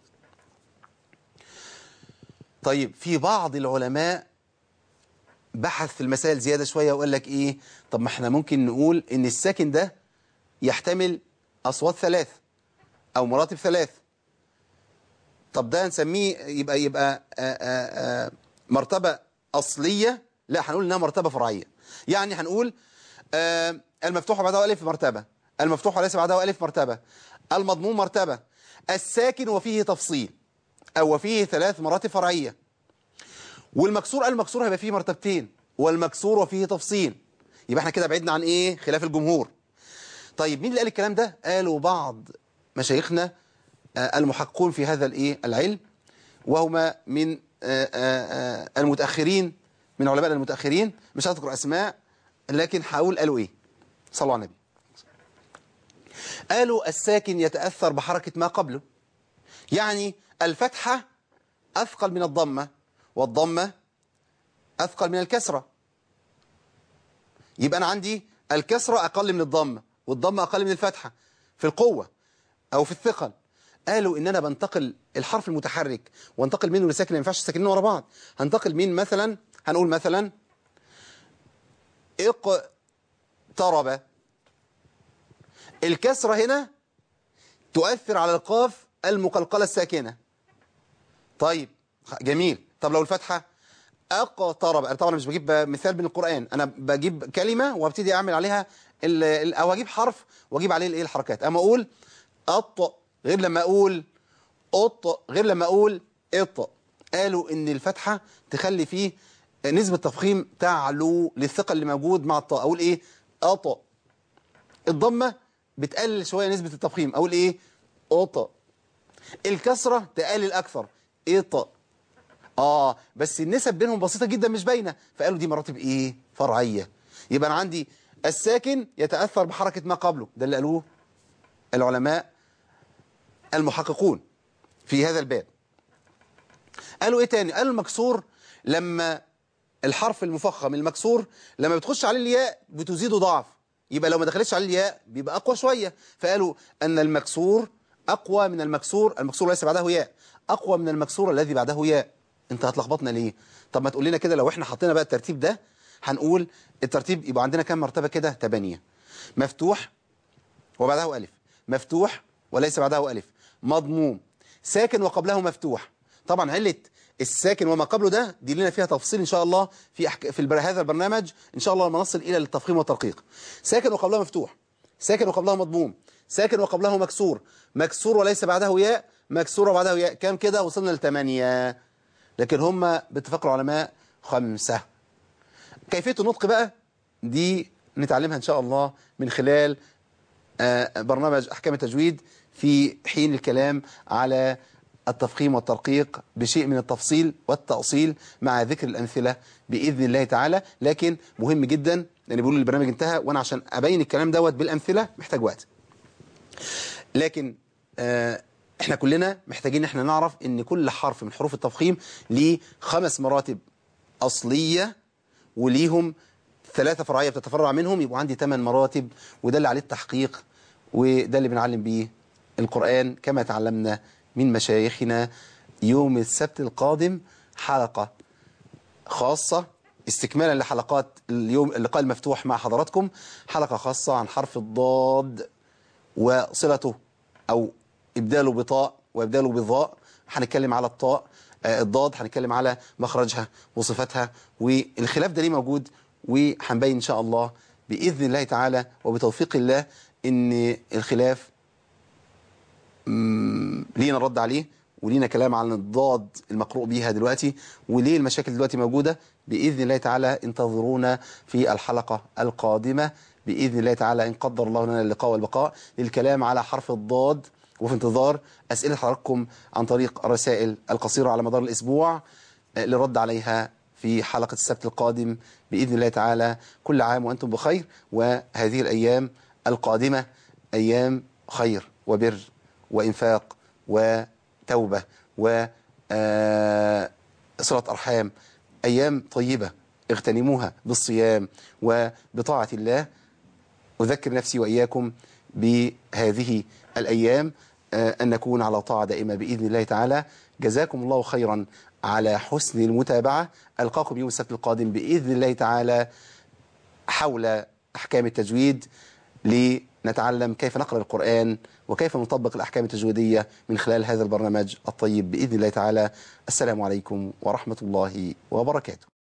طيب في بعض العلماء بحث في المسائل زيادة شوية وقال لك إيه طب ما احنا ممكن نقول إن الساكن ده يحتمل أصوات ثلاث أو مراتب ثلاث طب ده نسميه يبقى يبقى آآ آآ مرتبة أصلية لا هنقول إنها مرتبة فرعية يعني هنقول المفتوح بعدها ألف مرتبة المفتوح وليس بعدها ألف مرتبة المضموم مرتبة الساكن وفيه تفصيل أو وفيه ثلاث مراتب فرعية والمكسور المكسور هيبقى فيه مرتبتين والمكسور وفيه تفصيل يبقى احنا كده بعدنا عن ايه خلاف الجمهور طيب مين اللي قال الكلام ده قالوا بعض مشايخنا المحققون في هذا الايه العلم وهما من المتأخرين من علماء المتأخرين مش هذكر أسماء لكن هقول قالوا إيه صلوا على النبي قالوا الساكن يتأثر بحركة ما قبله يعني الفتحة أثقل من الضمة والضمة أثقل من الكسرة يبقى أنا عندي الكسرة أقل من الضمة والضمة أقل من الفتحة في القوة أو في الثقل قالوا ان انا بنتقل الحرف المتحرك وانتقل منه لساكن ما ينفعش الساكنين ورا بعض هنتقل من مثلا هنقول مثلا اقترب الكسرة هنا تؤثر على القاف المقلقلة الساكنة طيب جميل طب لو الفتحة اقترب انا طبعا مش بجيب مثال من القرآن انا بجيب كلمة وابتدي اعمل عليها او اجيب حرف واجيب عليه الايه الحركات اما اقول أط غير لما أقول أط غير لما أقول إط قالوا إن الفتحة تخلي فيه نسبة تفخيم تعلو للثقل اللي موجود مع الطاء أقول إيه أط الضمة بتقلل شوية نسبة التفخيم أقول إيه أط الكسرة تقلل أكثر إط آه بس النسب بينهم بسيطة جدا مش باينة فقالوا دي مراتب إيه فرعية يبقى أنا عندي الساكن يتأثر بحركة ما قبله ده اللي قالوه العلماء المحققون في هذا الباب قالوا ايه تاني قالوا المكسور لما الحرف المفخم المكسور لما بتخش عليه الياء بتزيده ضعف يبقى لو ما دخلتش عليه الياء بيبقى أقوى شوية فقالوا أن المكسور أقوى من المكسور المكسور ليس بعده ياء أقوى من المكسور الذي بعده ياء أنت هتلخبطنا ليه طب ما تقول لنا كده لو احنا حطينا بقى الترتيب ده هنقول الترتيب يبقى عندنا كام مرتبة كده تبانية مفتوح وبعده ألف مفتوح وليس بعده ألف مضموم ساكن وقبله مفتوح طبعا علة الساكن وما قبله ده دي لنا فيها تفصيل إن شاء الله في أحك... في البر... هذا البرنامج إن شاء الله لما نصل إلى التفخيم والترقيق ساكن وقبله مفتوح ساكن وقبله مضموم ساكن وقبله مكسور مكسور وليس بعده ياء مكسور وبعده ياء كام كده وصلنا لثمانية لكن هم باتفاق العلماء خمسة كيفية النطق بقى دي نتعلمها إن شاء الله من خلال آه، برنامج أحكام التجويد في حين الكلام على التفخيم والترقيق بشيء من التفصيل والتأصيل مع ذكر الأمثلة بإذن الله تعالى لكن مهم جدا لأن بيقولوا البرنامج انتهى وأنا عشان أبين الكلام دوت بالأمثلة محتاج وقت لكن آه، احنا كلنا محتاجين احنا نعرف ان كل حرف من حروف التفخيم ليه خمس مراتب أصلية وليهم ثلاثة فرعية بتتفرع منهم يبقوا عندي ثمان مراتب وده اللي عليه التحقيق وده اللي بنعلم بيه القرآن كما تعلمنا من مشايخنا يوم السبت القادم حلقة خاصة استكمالا لحلقات اليوم اللقاء المفتوح مع حضراتكم حلقة خاصة عن حرف الضاد وصلته أو إبداله بطاء وإبداله بضاء هنتكلم على الطاء آه، الضاد هنتكلم على مخرجها وصفتها والخلاف ده ليه موجود وهنبين إن شاء الله بإذن الله تعالى وبتوفيق الله إن الخلاف مم، لينا رد عليه ولينا كلام عن الضاد المقروء بيها دلوقتي وليه المشاكل دلوقتي موجودة بإذن الله تعالى انتظرونا في الحلقة القادمة بإذن الله تعالى إن قدر الله لنا اللقاء والبقاء للكلام على حرف الضاد وفي انتظار أسئلة حضراتكم عن طريق الرسائل القصيرة على مدار الأسبوع آه، للرد عليها في حلقة السبت القادم بإذن الله تعالى كل عام وأنتم بخير وهذه الأيام القادمة أيام خير وبر وإنفاق وتوبة وصلة أرحام أيام طيبة اغتنموها بالصيام وبطاعة الله أذكر نفسي وإياكم بهذه الأيام آه، أن نكون على طاعة دائمة بإذن الله تعالى جزاكم الله خيرا على حسن المتابعة ألقاكم يوم السبت القادم بإذن الله تعالى حول أحكام التجويد لنتعلم كيف نقرأ القرآن وكيف نطبق الأحكام التجويدية من خلال هذا البرنامج الطيب بإذن الله تعالى السلام عليكم ورحمة الله وبركاته